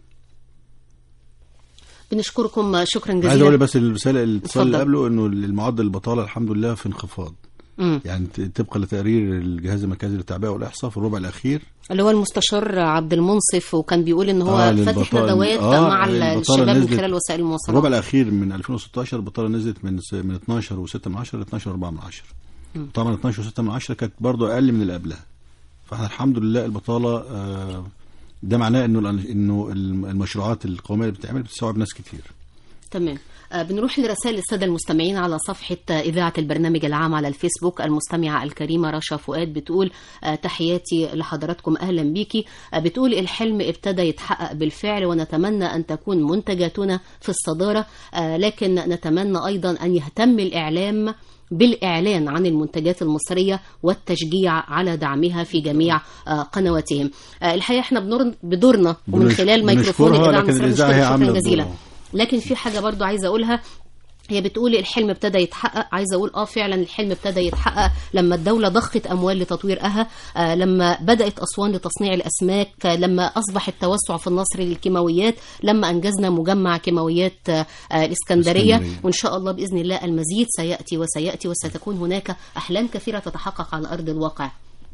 بنشكركم شكرا عايز اقول جزيلا بس الرساله الاتصال اللي اتفضل. قبله انه المعدل البطاله الحمد لله في انخفاض مم. يعني ت- طبقا لتقرير الجهاز المركزي للتعبئه والاحصاء في الربع الاخير اللي هو المستشار عبد المنصف وكان بيقول ان هو آه، فاتح للبطالة- ندوات آه، مع البطالة الشباب من نزلت- خلال وسائل المواصلات الربع الاخير من 2016 البطاله نزلت من س- من 12 و6 من 10 ل 12 4 من 10 طبعا 12 و6 من 10 كانت برضو اقل من اللي قبلها فاحنا الحمد لله البطاله آه، ده معناه انه الأن- انه الم- المشروعات القوميه اللي بتتعمل بتستوعب ناس كتير تمام آه، بنروح لرسائل السادة المستمعين على صفحة آه، إذاعة البرنامج العام على الفيسبوك المستمعة الكريمة رشا فؤاد بتقول آه، تحياتي لحضراتكم أهلا بيكي آه، بتقول الحلم ابتدى يتحقق بالفعل ونتمنى أن تكون منتجاتنا في الصدارة آه، لكن نتمنى أيضا أن يهتم الإعلام بالإعلان عن المنتجات المصرية والتشجيع على دعمها في جميع آه، قنواتهم آه، الحقيقة احنا بنور- بدورنا ومن بنش- خلال ميكروفون بنشكرها، الإذاعة لكن المصرية الإذاعة هي بنشكرك عاملة شكرا جزيلا دورها. لكن في حاجة برضو عايزة أقولها هي بتقول الحلم ابتدى يتحقق عايزه اقول اه فعلا الحلم ابتدى يتحقق لما الدوله ضخت اموال لتطوير اها آه لما بدات اسوان لتصنيع الاسماك آه لما اصبح التوسع في النصر للكيماويات لما انجزنا مجمع كيماويات آه آه الاسكندريه اسكندرية. وان شاء الله باذن الله المزيد سياتي وسياتي وستكون هناك احلام كثيره تتحقق على ارض الواقع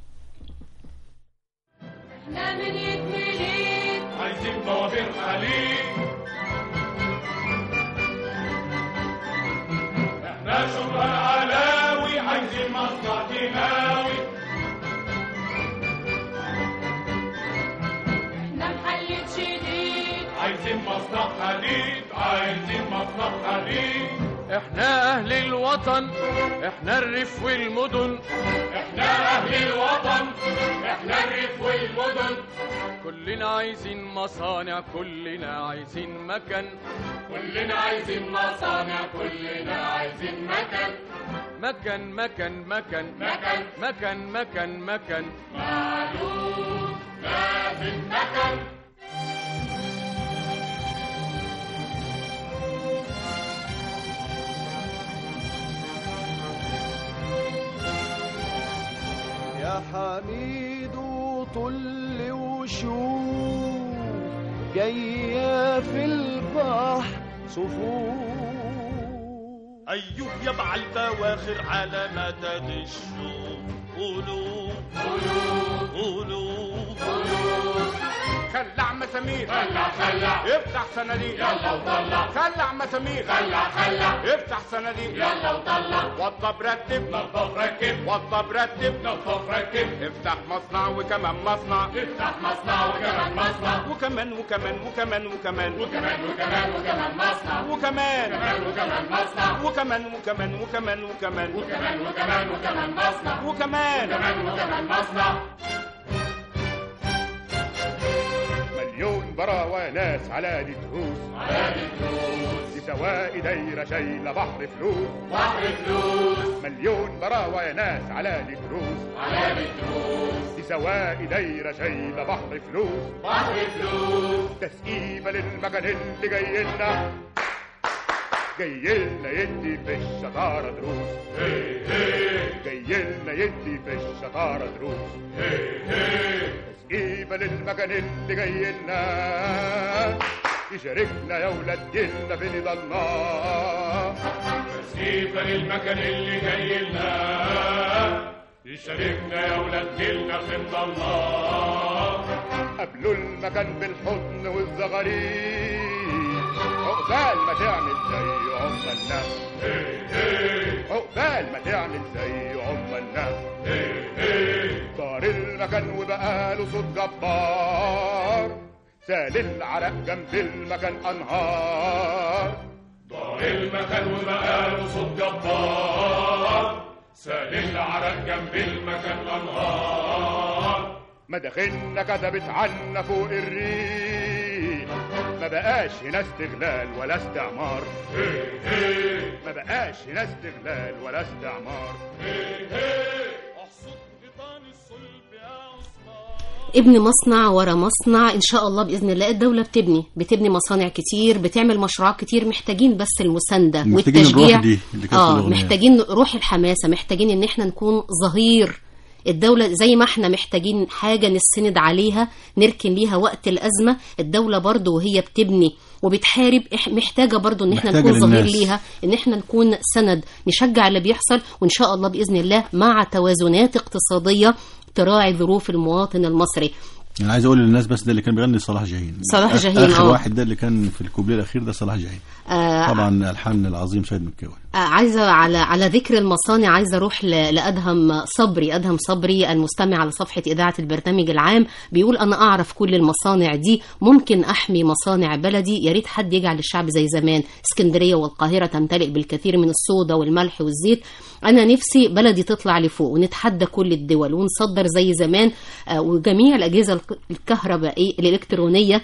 احنا من يتمليك عايزين طوابير حليب احنا شبه علاوي عايزين مصنع كيماوي احنا محلة شديد عايزين مصنع حديد عايزين مصنع حديد احنا اهل الوطن احنا الريف والمدن احنا اهل الوطن احنا الريف والمدن كلنا عايزين مصانع كلنا عايزين مكان كلنا عايزين مصانع كلنا عايزين مكان مكان مكان مكان مكان مكان مكان مكان معلوم لازم مكان يا حميد وطل وشوف جاية في البحر صفوف أيوه يبع البواخر على مدد الشوق قولوا قولوا قولوا خلع مسامير خلع خلع افتح صناديق يلا وطلع خلع مسامير خلع خلع افتح صناديق يلا وطلع وضب رتب نظف ركب وضب رتب نظف ركب افتح مصنع وكمان مصنع افتح مصنع وكمان مصنع وكمان وكمان وكمان وكمان وكمان وكمان وكمان مصنع وكمان كمان وكمان مصنع وكمان وكمان وكمان وكمان وكمان وكمان وكمان مصنع وكمان كمان وكمان مصنع مليون براوة ناس على دي تروس على الفلوس دي سواقي دايرة شايلة بحر فلوس بحر فلوس مليون براوة ناس على دي تروس على الفلوس دي سواقي دايرة شايلة بحر فلوس بحر فلوس تسقيفة للمكان اللي جاي لنا جاي لنا يدي في الشطارة دروس جاي لنا يدي في الشطارة دروس تسقيفة للمكان اللي جاي لنا يشاركنا يا ولاد جيلنا في ندى الله تسقيفة للمكان اللي جاي لنا يشاركنا يا ولاد جيلنا في رضا الله قبلوا المكان بالحضن والزغاريد عقبال ما تعمل زي عقبالنا عقبال ما تعمل زي عقبالنا دار المكان وبقاله صوت جبار سال العرق جنب المكان انهار دار المكان وبقاله صوت جبار سال العرق جنب المكان الانهار مداخلنا كتبت عنا فوق الريح ما بقاش هنا استغلال ولا استعمار ما بقاش هنا استغلال ولا استعمار ابن مصنع ورا مصنع ان شاء الله باذن الله الدوله بتبني بتبني مصانع كتير بتعمل مشروعات كتير محتاجين بس المسانده محتاجين والتشجيع الروح دي اللي كانت في اه الأغنية. محتاجين روح الحماسه محتاجين ان احنا نكون ظهير الدولة زي ما احنا محتاجين حاجة نسند عليها نركن ليها وقت الأزمة الدولة برضو وهي بتبني وبتحارب إح- محتاجة برضو ان احنا محتاجة نكون ظهير للناس. ليها ان احنا نكون سند نشجع اللي بيحصل وان شاء الله بإذن الله مع توازنات اقتصادية تراعي ظروف المواطن المصري انا عايز اقول للناس بس ده اللي كان بيغني صلاح جاهين صلاح آخ- جاهين، اخر آه. واحد ده اللي كان في الكوبليه الاخير ده صلاح جاهين آه طبعا الحان العظيم سيد مكاوي آه، عايزه على على ذكر المصانع عايزه اروح ل- لادهم صبري ادهم صبري المستمع على صفحه اذاعه البرنامج العام بيقول انا اعرف كل المصانع دي ممكن احمي مصانع بلدي يا ريت حد يجعل الشعب زي زمان اسكندريه والقاهره تمتلئ بالكثير من الصودا والملح والزيت انا نفسي بلدي تطلع لفوق ونتحدى كل الدول ونصدر زي زمان آه، وجميع الاجهزه الك- الكهربائيه الالكترونيه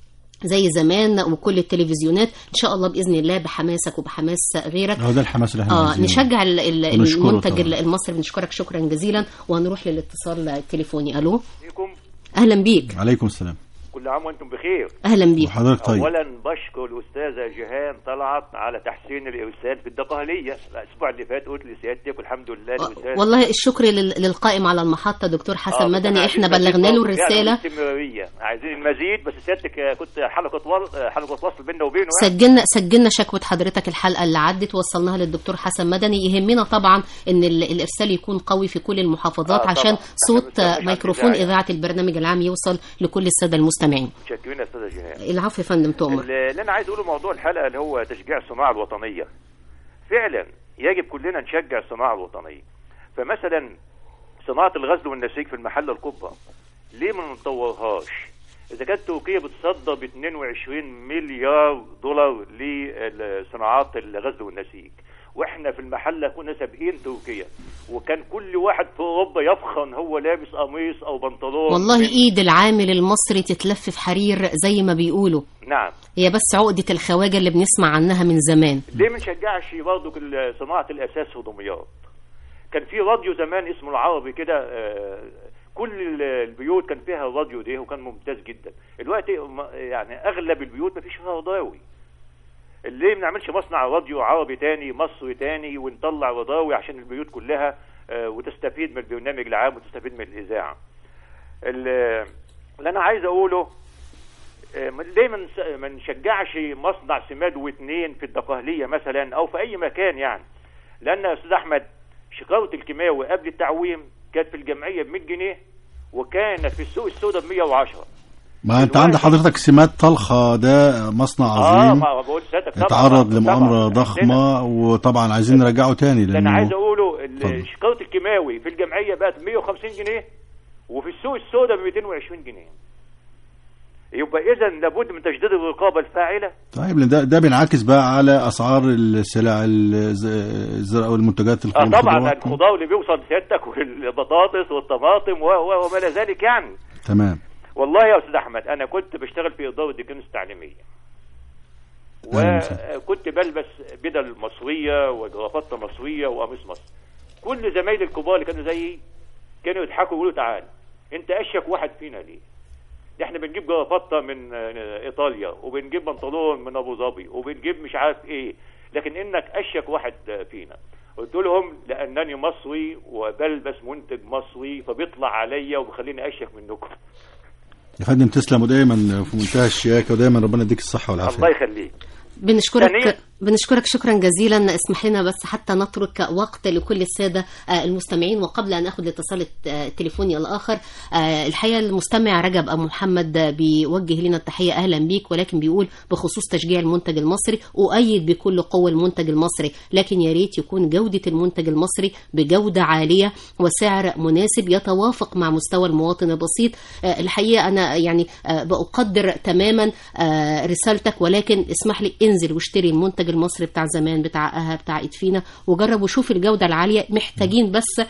زي زمان وكل التلفزيونات ان شاء الله باذن الله بحماسك وبحماس غيرك هو ده الحماس اللي احنا اه عايزينه. نشجع ال- ال- ونشكره المنتج طبعاً. ال- المصري بنشكرك شكرا جزيلا وهنروح للاتصال التليفوني الو عليكم اهلا بيك عليكم السلام كل عام وانتم بخير اهلا بيك وحضرتك طيب اولا بشكر الاستاذه جيهان طلعت على تحسين الارسال في الدقهليه الاسبوع اللي فات قلت لسيادتك والحمد لله الارسال والله الشكر لل- للقائم على المحطه دكتور حسن آه، مدني عايزين احنا مزيد بلغنا له برضه، فعلا الرساله استمراريه عايزين المزيد بس سيادتك آه، كنت حلقه ور... آه، حلقه وصل بيننا وبينه يعني. سجلنا سجلنا شكوى حضرتك الحلقه اللي عدت وصلناها للدكتور حسن مدني يهمنا طبعا ان ال- الارسال يكون قوي في كل المحافظات آه، عشان طبعاً. صوت إحنا بنسمع ميكروفون الإذاعة. اذاعه البرنامج العام يوصل لكل الساده المستمعين متشكرين يا استاذه جيهان العفو يا فندم تؤمر اللي اللي انا عايز اقوله موضوع الحلقه اللي هو تشجيع الصناعه الوطنيه فعلا يجب كلنا نشجع الصناعه الوطنيه فمثلا صناعه الغزل والنسيج في المحله الكبرى ليه ما نطورهاش اذا كانت تركيا بتصدر ب 22 مليار دولار لصناعات الغزل والنسيج واحنا في المحله كنا سابقين تركيا وكان كل واحد في اوروبا يفخر ان هو لابس قميص او بنطلون والله من- ايد العامل المصري تتلف في حرير زي ما بيقولوا نعم هي بس عقدة الخواجة اللي بنسمع عنها من زمان ليه ما نشجعش برضه كل- صناعه الاساس في دمياط كان في راديو زمان اسمه العربي كده آه، كل ال- البيوت كان فيها الراديو ده وكان ممتاز جدا دلوقتي م- يعني اغلب البيوت ما فيش فيها رضاوي ليه ما نعملش مصنع راديو عربي تاني مصري تاني ونطلع رضاوي عشان البيوت كلها آه، وتستفيد من البرنامج العام وتستفيد من الاذاعه ال- اللي انا عايز اقوله آه، ليه ما نس- ما نشجعش مصنع سماد واثنين في الدقهليه مثلا او في اي مكان يعني لان يا استاذ احمد شكاره الكيماوي قبل التعويم كانت في الجمعيه ب 100 جنيه وكانت في السوق السوداء ب 110 ما انت عند حضرتك سمات طلخه ده مصنع اه عظيم ما بقول سيادتك طبعا اتعرض طبعاً. لمؤامره عندنا- ضخمه وطبعا عايزين نرجعه تاني ده انا عايز لانه اقوله ال- اتفضل. شكاره الكيماوي في الجمعيه بقت 150 جنيه وفي السوق السوداء ب 220 جنيه يبقى اذا لابد من تجديد الرقابه الفاعله طيب لأن ده ده بينعكس بقى على اسعار السلع الز- الزراعه والمنتجات اه الخضروات. طبعا الخضار اللي بيوصل لسيادتك والبطاطس والطماطم و- و- وما الى ذلك يعني تمام والله يا استاذ احمد انا كنت بشتغل في اداره الكنيسه التعليميه أهلاً وسهلاً. وكنت بلبس بدل مصريه وجرافطه مصريه وقميص مصري كل زمايلي الكبار اللي كانوا زيي كانوا يضحكوا ويقولوا تعال انت اشيك واحد فينا ليه احنا بنجيب جرافطه من آه، ايطاليا وبنجيب بنطلون من ابو ظبي وبنجيب مش عارف ايه لكن انك اشيك واحد فينا قلت لهم لانني مصري وبلبس منتج مصري فبيطلع عليا وبيخليني اشيك منكم يا فندم تسلم ودايما في منتهى الشياكه ودايما ربنا يديك الصحه والعافيه الله يخليك بنشكرك ثانياً- بنشكرك شكرا جزيلا اسمح لنا بس حتى نترك وقت لكل الساده آه، المستمعين وقبل ان اخذ الاتصال الت- آه، التليفوني الاخر آه، الحقيقه المستمع رجب ابو محمد آه، بيوجه لنا التحيه اهلا بيك ولكن بيقول بخصوص تشجيع المنتج المصري اؤيد بكل قوه المنتج المصري لكن يا ريت يكون جوده المنتج المصري بجوده عاليه وسعر مناسب يتوافق مع مستوى المواطن البسيط آه، الحقيقه انا يعني آه، بقدر تماما آه، رسالتك ولكن اسمح لي انزل واشتري المنتج المصري بتاع زمان بتاع اها بتاع ادفينا وجرب وشوف الجوده العاليه محتاجين بس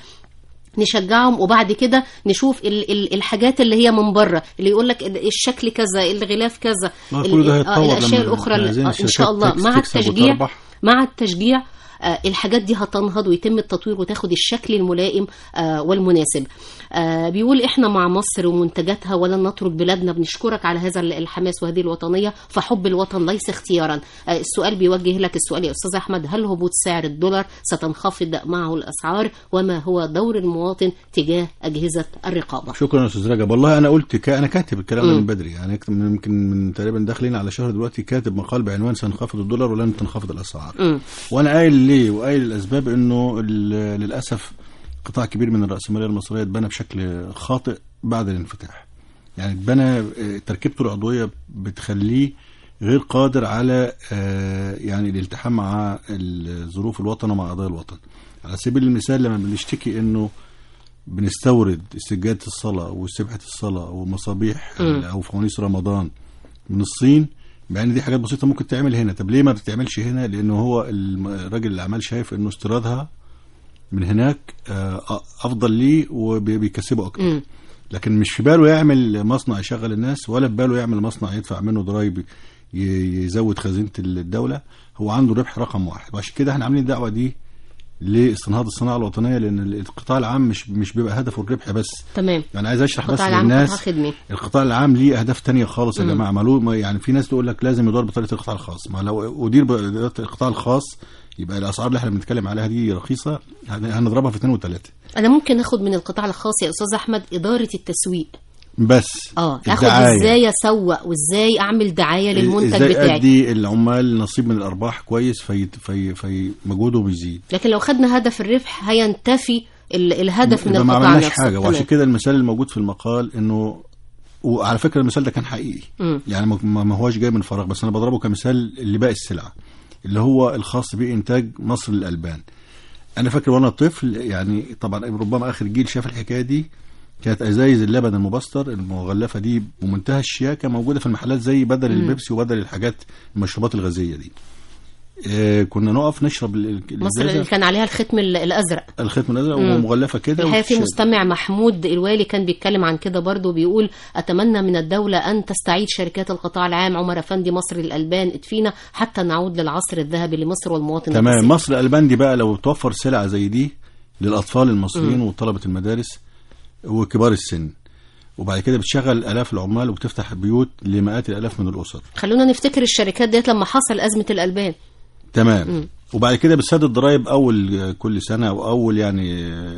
نشجعهم وبعد كده نشوف ال ال الحاجات اللي هي من بره اللي يقول لك الشكل كذا الغلاف كذا ما ال- كل ده آه، هيتطور الاشياء لما الاخرى اللي- عايزين آه، ان شاء الشركات الله تكس- مع تكسب التشجيع وتربح. مع التشجيع آه، الحاجات دي هتنهض ويتم التطوير وتاخد الشكل الملائم آه، والمناسب آه، بيقول احنا مع مصر ومنتجاتها ولن نترك بلادنا بنشكرك على هذا الحماس وهذه الوطنيه فحب الوطن ليس اختيارا آه، السؤال بيوجه لك السؤال يا استاذ احمد هل هبوط سعر الدولار ستنخفض معه الاسعار وما هو دور المواطن تجاه اجهزه الرقابه شكرا يا استاذ رجب والله انا قلت ك... انا كاتب الكلام ده مم. من بدري يعني أكتب من- يمكن من تقريبا داخلين على شهر دلوقتي كاتب مقال بعنوان سينخفض الدولار ولن تنخفض الاسعار مم. وانا قايل ليه وقايل الاسباب انه ال- للاسف قطاع كبير من الراسماليه المصريه اتبنى بشكل خاطئ بعد الانفتاح يعني اتبنى آه، تركيبته العضويه بتخليه غير قادر على آه، يعني الالتحام مع ال- ظروف الوطن ومع قضايا الوطن على سبيل المثال لما بنشتكي انه بنستورد سجادة الصلاة وسبحة الصلاة ومصابيح مم. أو فوانيس رمضان من الصين مع ان دي حاجات بسيطة ممكن تعمل هنا طب ليه ما بتتعملش هنا لأنه هو الم- الراجل الأعمال شايف إنه استيرادها من هناك آه، أفضل ليه وبيكسبه أكتر مم. لكن مش في باله يعمل مصنع يشغل الناس ولا في باله يعمل مصنع يدفع منه ضرايب ي- يزود خزينة الدولة هو عنده ربح رقم واحد وعشان كده احنا عاملين الدعوة دي لاستنهاض الصناعة الوطنية لأن القطاع العام مش مش بيبقى هدفه الربح بس تمام يعني عايز اشرح بس القطاع العام قطاع للناس خدمي القطاع العام ليه اهداف تانية خالص يا مم. جماعه مالو ما يعني في ناس تقول لك لازم يدار بطريقه القطاع الخاص ما لو ادير بطريقه القطاع الخاص يبقى الاسعار اللي احنا بنتكلم عليها دي رخيصه هن- هنضربها في اثنين وثلاثه انا ممكن اخد من القطاع الخاص يا استاذ احمد اداره التسويق بس اه اخد الدعاية. ازاي اسوق وازاي اعمل دعايه للمنتج ازاي بتاعي ادي العمال نصيب من الارباح كويس في في في مجهوده بيزيد لكن لو خدنا هدف الربح هينتفي ال- الهدف من يبقى ما القطاع عملناش نفسه حاجه وعشان تمام. كده المثال الموجود في المقال انه وعلى فكره المثال ده كان حقيقي مم. يعني ما- ما ما هوش جاي من فراغ بس انا بضربه كمثال لباقي السلع اللي هو الخاص بانتاج مصر للالبان انا فاكر وانا طفل يعني طبعا ربما اخر جيل شاف الحكايه دي كانت ازايز اللبن المبستر المغلفه دي بمنتهى الشياكه موجوده في المحلات زي بدل مم. البيبسي وبدل الحاجات المشروبات الغازيه دي آه كنا نقف نشرب ال- ال- مصر اللي الإزازة، كان عليها الختم ال- الازرق الختم الازرق مم. ومغلفه كده الحقيقه في وتش- مستمع محمود الوالي كان بيتكلم عن كده برضه بيقول اتمنى من الدوله ان تستعيد شركات القطاع العام عمر افندي مصر للالبان ادفينا حتى نعود للعصر الذهبي لمصر والمواطن تمام البسيط. مصر الألبان دي بقى لو توفر سلعة زي دي للأطفال المصريين مم. وطلبة المدارس وكبار السن وبعد كده بتشغل آلاف العمال وبتفتح بيوت لمئات الآلاف من الأسر خلونا نفتكر الشركات ديت لما حصل ازمه الالبان تمام مم. وبعد كده بتسدد ضرائب أول كل سنة أو أول يعني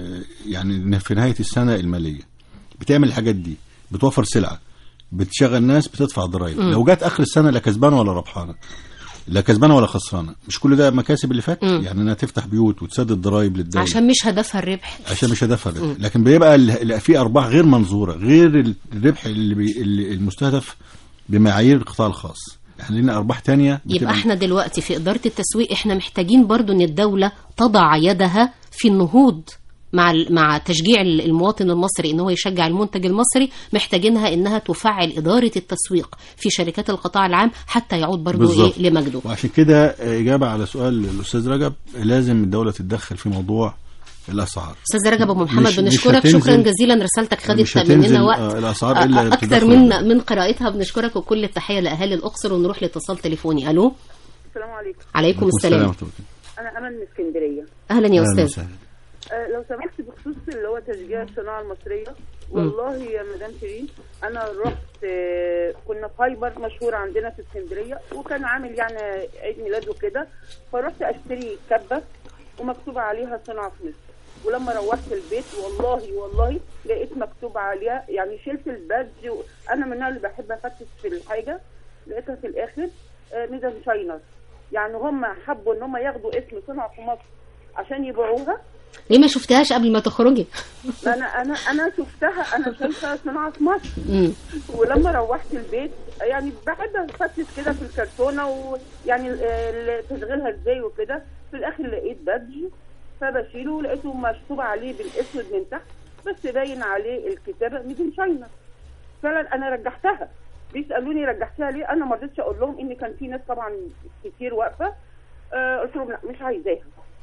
يعني في نهاية السنة المالية بتعمل الحاجات دي بتوفر سلعة بتشغل ناس بتدفع ضرائب مم. لو جت آخر السنة لا كسبانة ولا ربحانة لا كسبانة ولا خسرانة مش كل ده مكاسب اللي فات مم. يعني انها تفتح بيوت وتسدد ضرائب للدولة عشان مش هدفها الربح عشان مش هدفها مم. الربح لكن بيبقى ال- ال- في ارباح غير منظوره غير الربح اللي, بي اللي المستهدف بمعايير القطاع الخاص احنا لنا ارباح تانية يبقى احنا دلوقتي في إدارة التسويق احنا محتاجين برضو ان الدولة تضع يدها في النهوض مع ال- مع تشجيع ال- المواطن المصري ان هو يشجع المنتج المصري محتاجينها انها تفعل إدارة التسويق في شركات القطاع العام حتى يعود برضو بالظبط. ايه لمجده وعشان كده آه، اجابه على سؤال الاستاذ رجب لازم الدوله تتدخل في موضوع الاسعار استاذ رجب ابو محمد مش- مش بنشكرك هتنزل- شكرا جزيلا رسالتك خدت مش هتنزل، مننا وقت آه، الأسعار إلا آه، اكتر بتدخل من بال- من قراءتها بنشكرك وكل التحيه لاهالي الاقصر ونروح لاتصال تليفوني الو السلام عليكم عليكم السلام انا امل من اسكندريه اهلا يا أهلاً استاذ وسهلاً. أه لو سمحت بخصوص اللي هو تشجيع الصناعه المصريه والله يا مدام شيرين انا رحت آه، كنا في هايبر مشهور عندنا في اسكندريه وكان عامل يعني عيد ميلاد وكده فرحت اشتري كبه ومكتوب عليها صنع في مصر ولما روحت البيت والله والله لقيت مكتوب عليها يعني شلت البادج و- انا من النوع اللي بحب افتش في الحاجه لقيتها في الاخر ميدان شاينر يعني هم حبوا ان هم ياخدوا اسم صنع في مصر عشان يبيعوها ليه ما شفتهاش قبل ما تخرجي ما انا انا انا شفتها انا شايفه صناعه في مصر مم. ولما روحت البيت يعني بحب افتش كده في الكرتونه ويعني ال- ال- تشغيلها ازاي وكده في الاخر لقيت بادج فبشيله لقيته مكتوب عليه بالاسود من تحت بس باين عليه الكتابه ميدن شاينا فعلا انا رجعتها بيسالوني رجعتها ليه انا ما رضيتش اقول لهم ان كان في ناس طبعا كتير واقفه آه قلت لهم لا مش عايزاها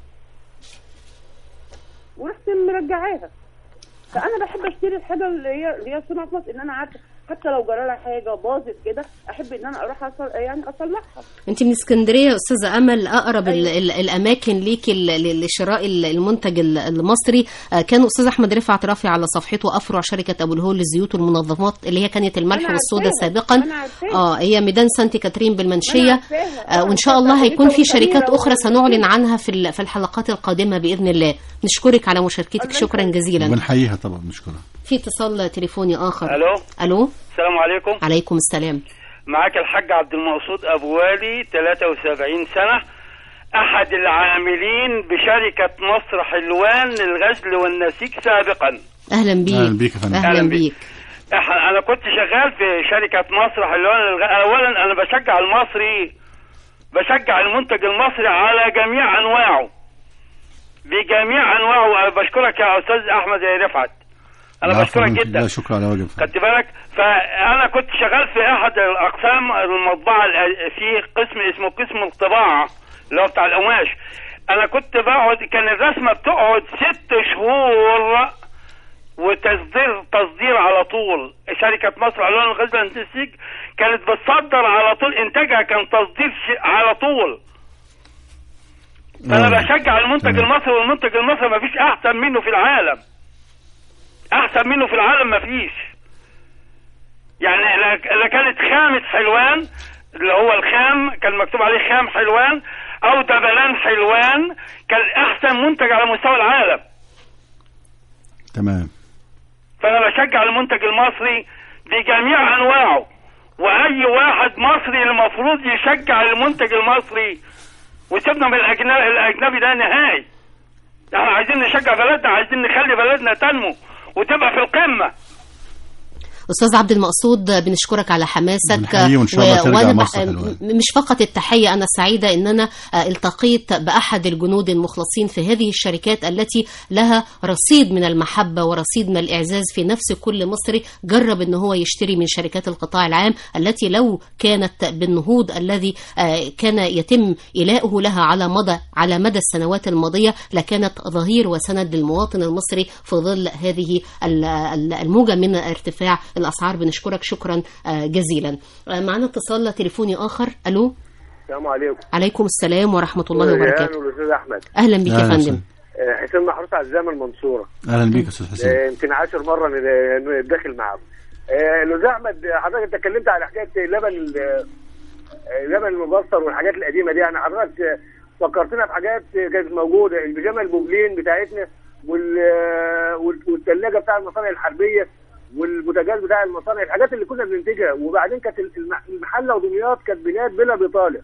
ورحت مرجعاها فانا بحب اشتري الحاجه اللي هي اللي هي صناعه مصر ان انا عارفه حتى لو جرى لها حاجه باظت كده احب ان انا اروح أصل يعني اصلحها انت من اسكندريه يا استاذه امل اقرب ال ال الاماكن ليكي ل- ل- لشراء ال- المنتج ال- المصري آه، كان استاذ احمد رفعت رافع على صفحته افرع شركه ابو الهول للزيوت والمنظمات اللي هي كانت الملح أنا والصودا عارفاها. سابقا أنا عارفاها. اه هي ميدان سانت كاترين بالمنشيه عارفاها. آه، وان شاء الله هيكون في شركات اخرى سنعلن عنها في ال- في الحلقات القادمه باذن الله نشكرك على مشاركتك شكرا جزيلا وبنحييها طبعا نشكرها في اتصال تليفوني اخر الو الو السلام عليكم عليكم السلام معاك الحاج عبد المقصود ابو والي 73 سنه احد العاملين بشركه مصر حلوان للغزل والنسيج سابقا اهلا بيك أهلا بيك يا فندم. اهلا أهلا بيك إح- انا كنت شغال في شركه مصر حلوان للغ... اولا انا بشجع المصري بشجع المنتج المصري على جميع انواعه بجميع انواعه أنا بشكرك يا استاذ احمد رفعت انا العفو بشكرك منك. جدا لا شكرا على واجب خدت بالك فانا كنت شغال في احد الاقسام المطبعه الأ- في قسم اسمه قسم الطباعه اللي هو بتاع القماش انا كنت بقعد كان الرسمه بتقعد ست شهور وتصدير تصدير على طول شركه مصر علوان الغزل والنسيج كانت بتصدر على طول انتاجها كان تصدير ش- على طول فانا آه. بشجع المنتج تمام. المصري والمنتج المصري ما فيش احسن منه في العالم احسن منه في العالم ما فيش يعني لا- لا كانت خامة حلوان اللي هو الخام كان مكتوب عليه خام حلوان او دبلان حلوان كان احسن منتج على مستوى العالم تمام فانا بشجع المنتج المصري بجميع انواعه واي واحد مصري المفروض يشجع المنتج المصري وسيبنا من الاجنبي الاجنبي ده نهائي احنا عايزين نشجع بلدنا عايزين نخلي بلدنا تنمو وتبقى في القمه استاذ عبد المقصود بنشكرك على حماسك بنحييه وإن شاء الله ترجع وأنا مصر بق- حلوان. م- مش فقط التحيه انا سعيده ان انا آه، التقيت باحد الجنود المخلصين في هذه الشركات التي لها رصيد من المحبه ورصيد من الاعزاز في نفس كل مصري جرب ان هو يشتري من شركات القطاع العام التي لو كانت بالنهوض الذي آه، كان يتم إيلاؤه لها على مدى على مدى السنوات الماضيه لكانت ظهير وسند للمواطن المصري في ظل هذه ال- ال- الموجه من ارتفاع الاسعار بنشكرك شكرا آه، جزيلا آه، معنا اتصال تليفوني اخر الو السلام عليكم عليكم السلام ورحمه الله وبركاته والاستاذ احمد اهلا بك يا أهلا فندم وسهلا. آه، حسين محروس عزام المنصوره اهلا بيك يا استاذ حسين آه، يمكن عشر مره ن- نتداخل معاكم آه، الاستاذ احمد حضرتك انت اتكلمت على حكايه لبن ال- آه، لبن المبستر والحاجات القديمه دي يعني حضرتك آه، فكرتنا بحاجات كانت موجوده البيجامه البوبلين بتاعتنا وال آه، وال- والثلاجه بتاع المصانع الحربيه والبوتاجاز بتاع المصانع الحاجات اللي كنا بننتجها وبعدين كانت الم- المحله ودمياط كانت بلاد بلا بطاله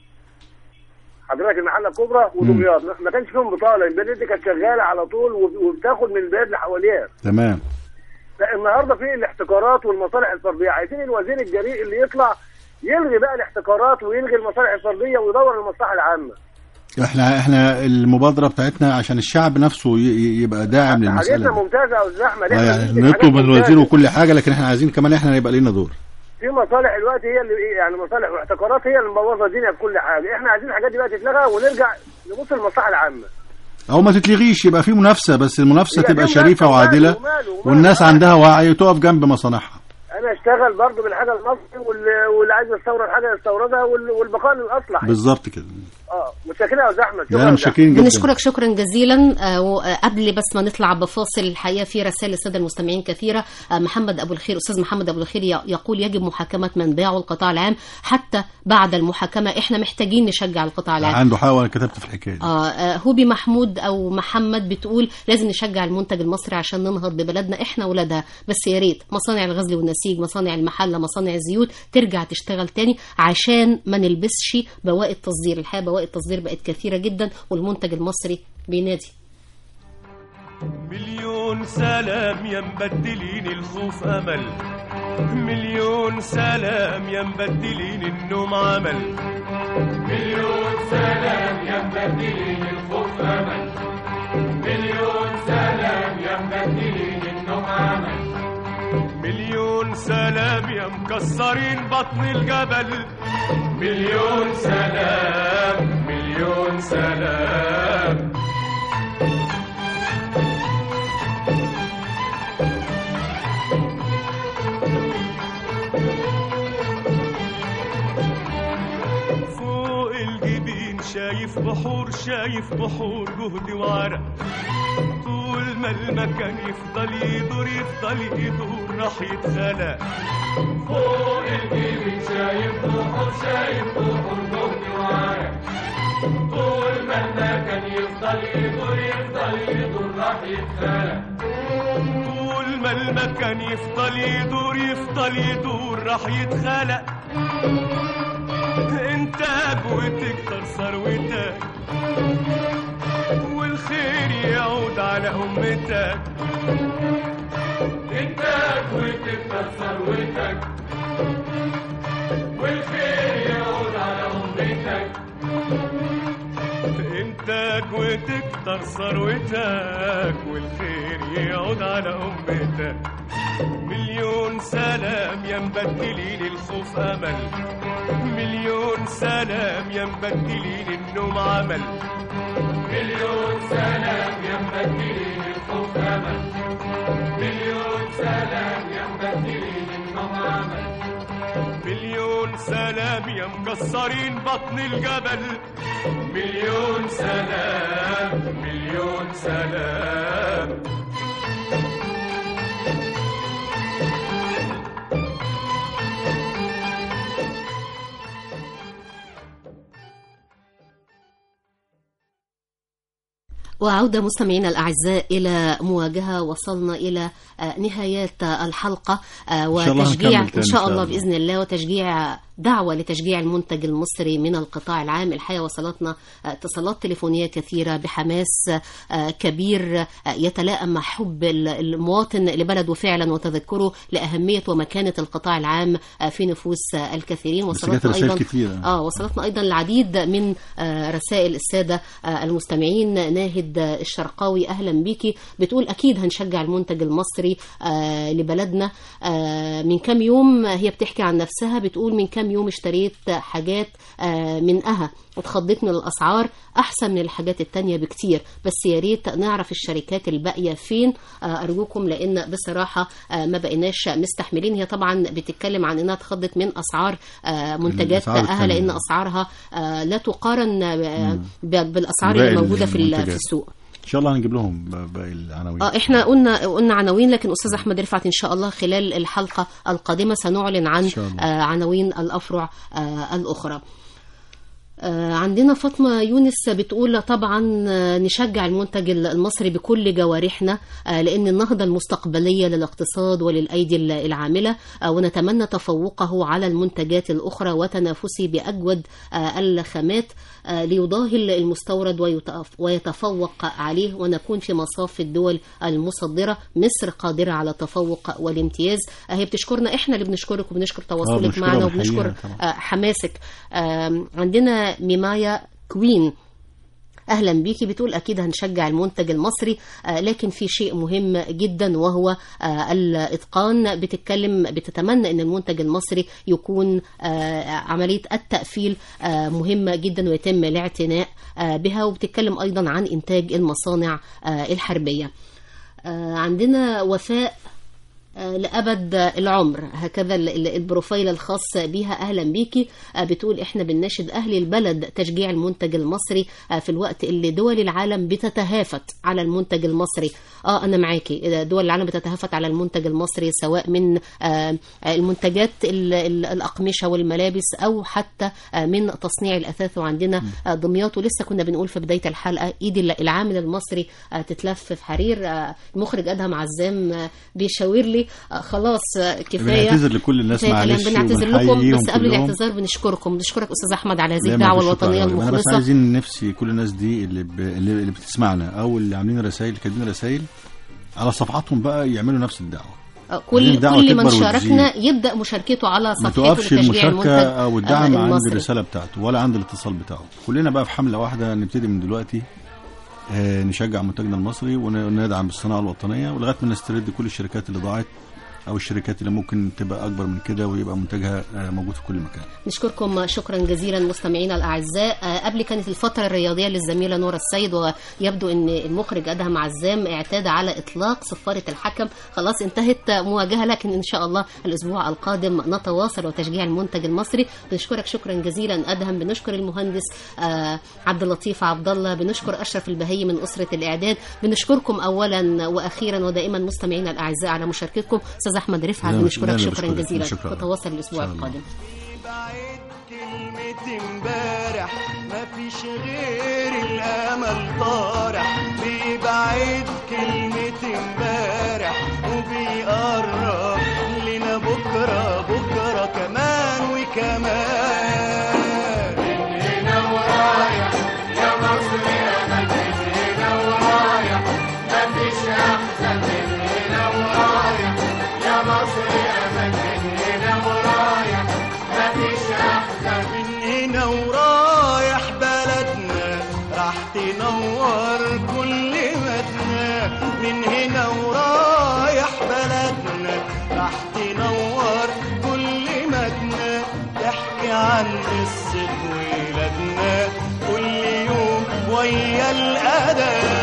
حضرتك المحله الكبرى ودمياط ما- ما كانش فيهم بطاله البلاد دي كانت شغاله على طول وب- وبتاخد من البلاد اللي حواليها تمام لا النهارده في الاحتكارات والمصالح الفرديه عايزين الوزير الجريء اللي يطلع يلغي بقى الاحتكارات ويلغي المصالح الفرديه ويدور المصلحه العامه احنا احنا المبادره بتاعتنا عشان الشعب نفسه ي- ي- يبقى داعم للمساله حاجتنا دي. ممتازه يا استاذ احمد آه احنا يعني بننتج حاجات نطلب من الوزير ممتازة. وكل حاجه لكن احنا عايزين كمان احنا يبقى لنا دور في مصالح الوقت هي اللي يعني مصالح واحتكارات هي اللي مبوظه الدنيا في كل حاجه احنا عايزين الحاجات دي بقى تتلغى ونرجع نبص للمصلحه العامه او ما تتلغيش يبقى في منافسه بس المنافسه يبقى تبقى في شريفه منافسة وعادله وماله- وماله- وماله. والناس عندها وعي تقف جنب مصالحها انا اشتغل برضه بالحاجه المصري واللي, واللي عايز يستورد حاجه يستوردها وال- والبقاء للاصلح بالظبط كده اه متشكرين يا استاذ احمد لا، أنا متشكرين جدا. بنشكرك شكرا جزيلا آه، وقبل بس ما نطلع بفاصل الحقيقه في رسائل الساده المستمعين كثيره آه، محمد ابو الخير استاذ محمد ابو الخير ي- يقول يجب محاكمه من باعوا القطاع العام حتى بعد المحاكمه احنا محتاجين نشجع القطاع العام عنده حق وانا كتبت في الحكايه دي آه آه، هوبي محمود او محمد بتقول لازم نشجع المنتج المصري عشان ننهض ببلدنا احنا ولادها بس يا ريت مصانع الغزل والنسيج مصانع المحله مصانع الزيوت ترجع تشتغل تاني عشان ما نلبسش بواقي التصدير الحقيقه بواقي التصدير بقت كثيره جدا والمنتج المصري بينادي مليون سلام يا مبدلين الخوف امل مليون سلام يا مبدلين النوم عمل مليون سلام يا مبدلين الخوف امل مليون سلام يا مبدلين النوم عمل مليون سلام يا مكسرين بطن الجبل مليون سلام مليون سلام فوق الجبين شايف بحور شايف بحور جهد وعرق طول ما المكان يفضل يدور يفضل يدور راح يتخلق فوق الجبين شايف بحور شايف بحور جهد وعرق طول ما المكان يفضل يدور يفضل يدور راح يتخلق طول ما المكان يفضل يدور يفضل يدور راح يتخلق انتاج وتكتر ثروتك والخير يعود على امتك انتاج وتكتر ثروتك والخير يعود على امتك انتاج وتكتر ثروتك والخير يعود على امتك مليون سلام يا مبدلين الخوف امل مليون سلام يا مبدلين النوم عمل مليون سلام يا مبدلين الخوف امل مليون سلام يا مبدلين النوم عمل مليون سلام يا مكسرين بطن الجبل مليون سلام مليون سلام وعودة مستمعينا الأعزاء إلى مواجهة وصلنا إلى آه، نهايات آه، الحلقة آه، شاء الله وتشجيع هنكمل تاني إن شاء إن شاء الله الله. بإذن الله وتشجيع دعوة لتشجيع المنتج المصري من القطاع العام الحقيقة وصلتنا آه، اتصالات تليفونية كثيرة بحماس آه، كبير آه، يتلائم مع حب ال- المواطن لبلده فعلا وتذكره لأهمية ومكانة القطاع العام آه، في نفوس آه، الكثيرين بس جات وصلتنا رسائل أيضا كتيرة. اه وصلتنا ايضا العديد من آه، رسائل الساده آه، المستمعين ناهد آه، الشرقاوي اهلا بيكي بتقول اكيد هنشجع المنتج المصري آه، لبلدنا آه، من كام يوم هي بتحكي عن نفسها بتقول من كام يوم اشتريت حاجات آه، من اها اتخضيت من الاسعار احسن من الحاجات التانية بكتير بس يا ريت نعرف الشركات الباقيه فين آه، ارجوكم لان بصراحه آه، ما بقيناش مستحملين هي طبعا بتتكلم عن انها اتخضت من اسعار آه، منتجات الأسعار اها لان التانية. اسعارها آه، لا تقارن آه، ب- بالاسعار باقي اللي موجوده في ال- المنتجات. في السوق ان شاء الله هنجيب لهم باقي العناوين اه احنا قلنا قلنا عناوين لكن استاذ احمد رفعت ان شاء الله خلال الحلقه القادمه سنعلن عن شاء الله. آه عناوين الافرع آه الاخرى آه، عندنا فاطمة يونس بتقول طبعا آه، نشجع المنتج المصري بكل جوارحنا آه، لأن النهضة المستقبلية للاقتصاد وللأيدي العاملة آه، ونتمنى تفوقه على المنتجات الأخرى وتنافسه بأجود آه، الخامات آه، ليضاهي المستورد ويتف- ويتفوق عليه ونكون في مصاف الدول المصدرة مصر قادرة على التفوق والامتياز آه، هي بتشكرنا احنا اللي بنشكرك وبنشكر تواصلك بنشكرها معنا بالحقيقة وبنشكر طبعا. آه، حماسك آم، عندنا ميمايا كوين اهلا بيكي بتقول اكيد هنشجع المنتج المصري آه، لكن في شيء مهم جدا وهو آه، الاتقان بتتكلم بتتمنى ان المنتج المصري يكون آه، عمليه التقفيل آه، مهمه جدا ويتم الاعتناء آه، بها وبتتكلم ايضا عن انتاج المصانع آه، الحربيه آه، عندنا وفاء آه، لأبد العمر هكذا ال- ال- البروفايل الخاص بها أهلا بيكي آه، بتقول إحنا بنناشد أهل البلد تشجيع المنتج المصري آه، في الوقت اللي دول العالم بتتهافت على المنتج المصري اه أنا معاكي آه، دول العالم بتتهافت على المنتج المصري سواء من آه، آه، المنتجات ال- ال- الأقمشة والملابس أو حتى آه، من تصنيع الأثاث وعندنا آه، دمياط ولسه كنا بنقول في بداية الحلقة إيد ال- العامل المصري آه، تتلف في حرير آه، المخرج أدهم عزام آه، بيشاور لي آه، خلاص آه، كفاية بنعتذر لكل الناس كفاية كلام. معلش بنعتذر لكم وبنحييهم بس قبل كلهم. الاعتذار بنشكركم بنشكرك أستاذ أحمد على هذه لا، ما الدعوة فيش شكر الوطنية على واجب. انا بس المخلصة عايزين نفسي كل الناس دي اللي ب... اللي اللي بتسمعنا او اللي عاملين رسائل كاتبين رسائل على صفحاتهم بقى يعملوا نفس الدعوه آه، كل عايزين الدعوة كل من تكبر شاركنا يبدأ مشاركته على ما صفحته توقفش لتشجيع المشاركه المنتج او الدعم آه، عند المصري. الرساله بتاعته ولا عند الاتصال بتاعه كلنا بقى في حمله واحده نبتدي من دلوقتي آه، نشجع منتجنا المصري ون- وندعم الصناعه الوطنيه ولغايه ما نسترد كل الشركات اللي ضاعت او الشركات اللي ممكن تبقى اكبر من كده ويبقى منتجها آه، موجود في كل مكان نشكركم شكرا جزيلا مستمعينا الاعزاء آه، قبل كانت الفتره الرياضيه للزميله نورة السيد ويبدو ان المخرج ادهم عزام اعتاد على اطلاق صفاره الحكم خلاص انتهت مواجهه لكن ان شاء الله الاسبوع القادم نتواصل وتشجيع المنتج المصري بنشكرك شكرا جزيلا ادهم بنشكر المهندس آه، عبد اللطيف عبد الله بنشكر اشرف البهي من اسره الاعداد بنشكركم اولا واخيرا ودائما مستمعينا الاعزاء على مشاركتكم استاذ احمد رفعت لا، لا، بنشكرك لا، شكرا بشكرك. جزيلا شكرا. نتواصل الاسبوع إن شاء الله. القادم امبارح مفيش غير الامل طارح بيبعد كلمة امبارح وبيقرب لنا بكرة بكرة كمان وكمان من هنا ورايح يا مصر أنا من هنا ورايح مفيش أحسن من هنا ورايح يا مصر أنا من هنا ورايح مفيش أحسن من هنا ورايح بلدنا راح تنور كل مدنا من هنا ورايح بلدنا راح تنور كل مدنا تحكي عن قصة ولادنا كل يوم ويا الأذان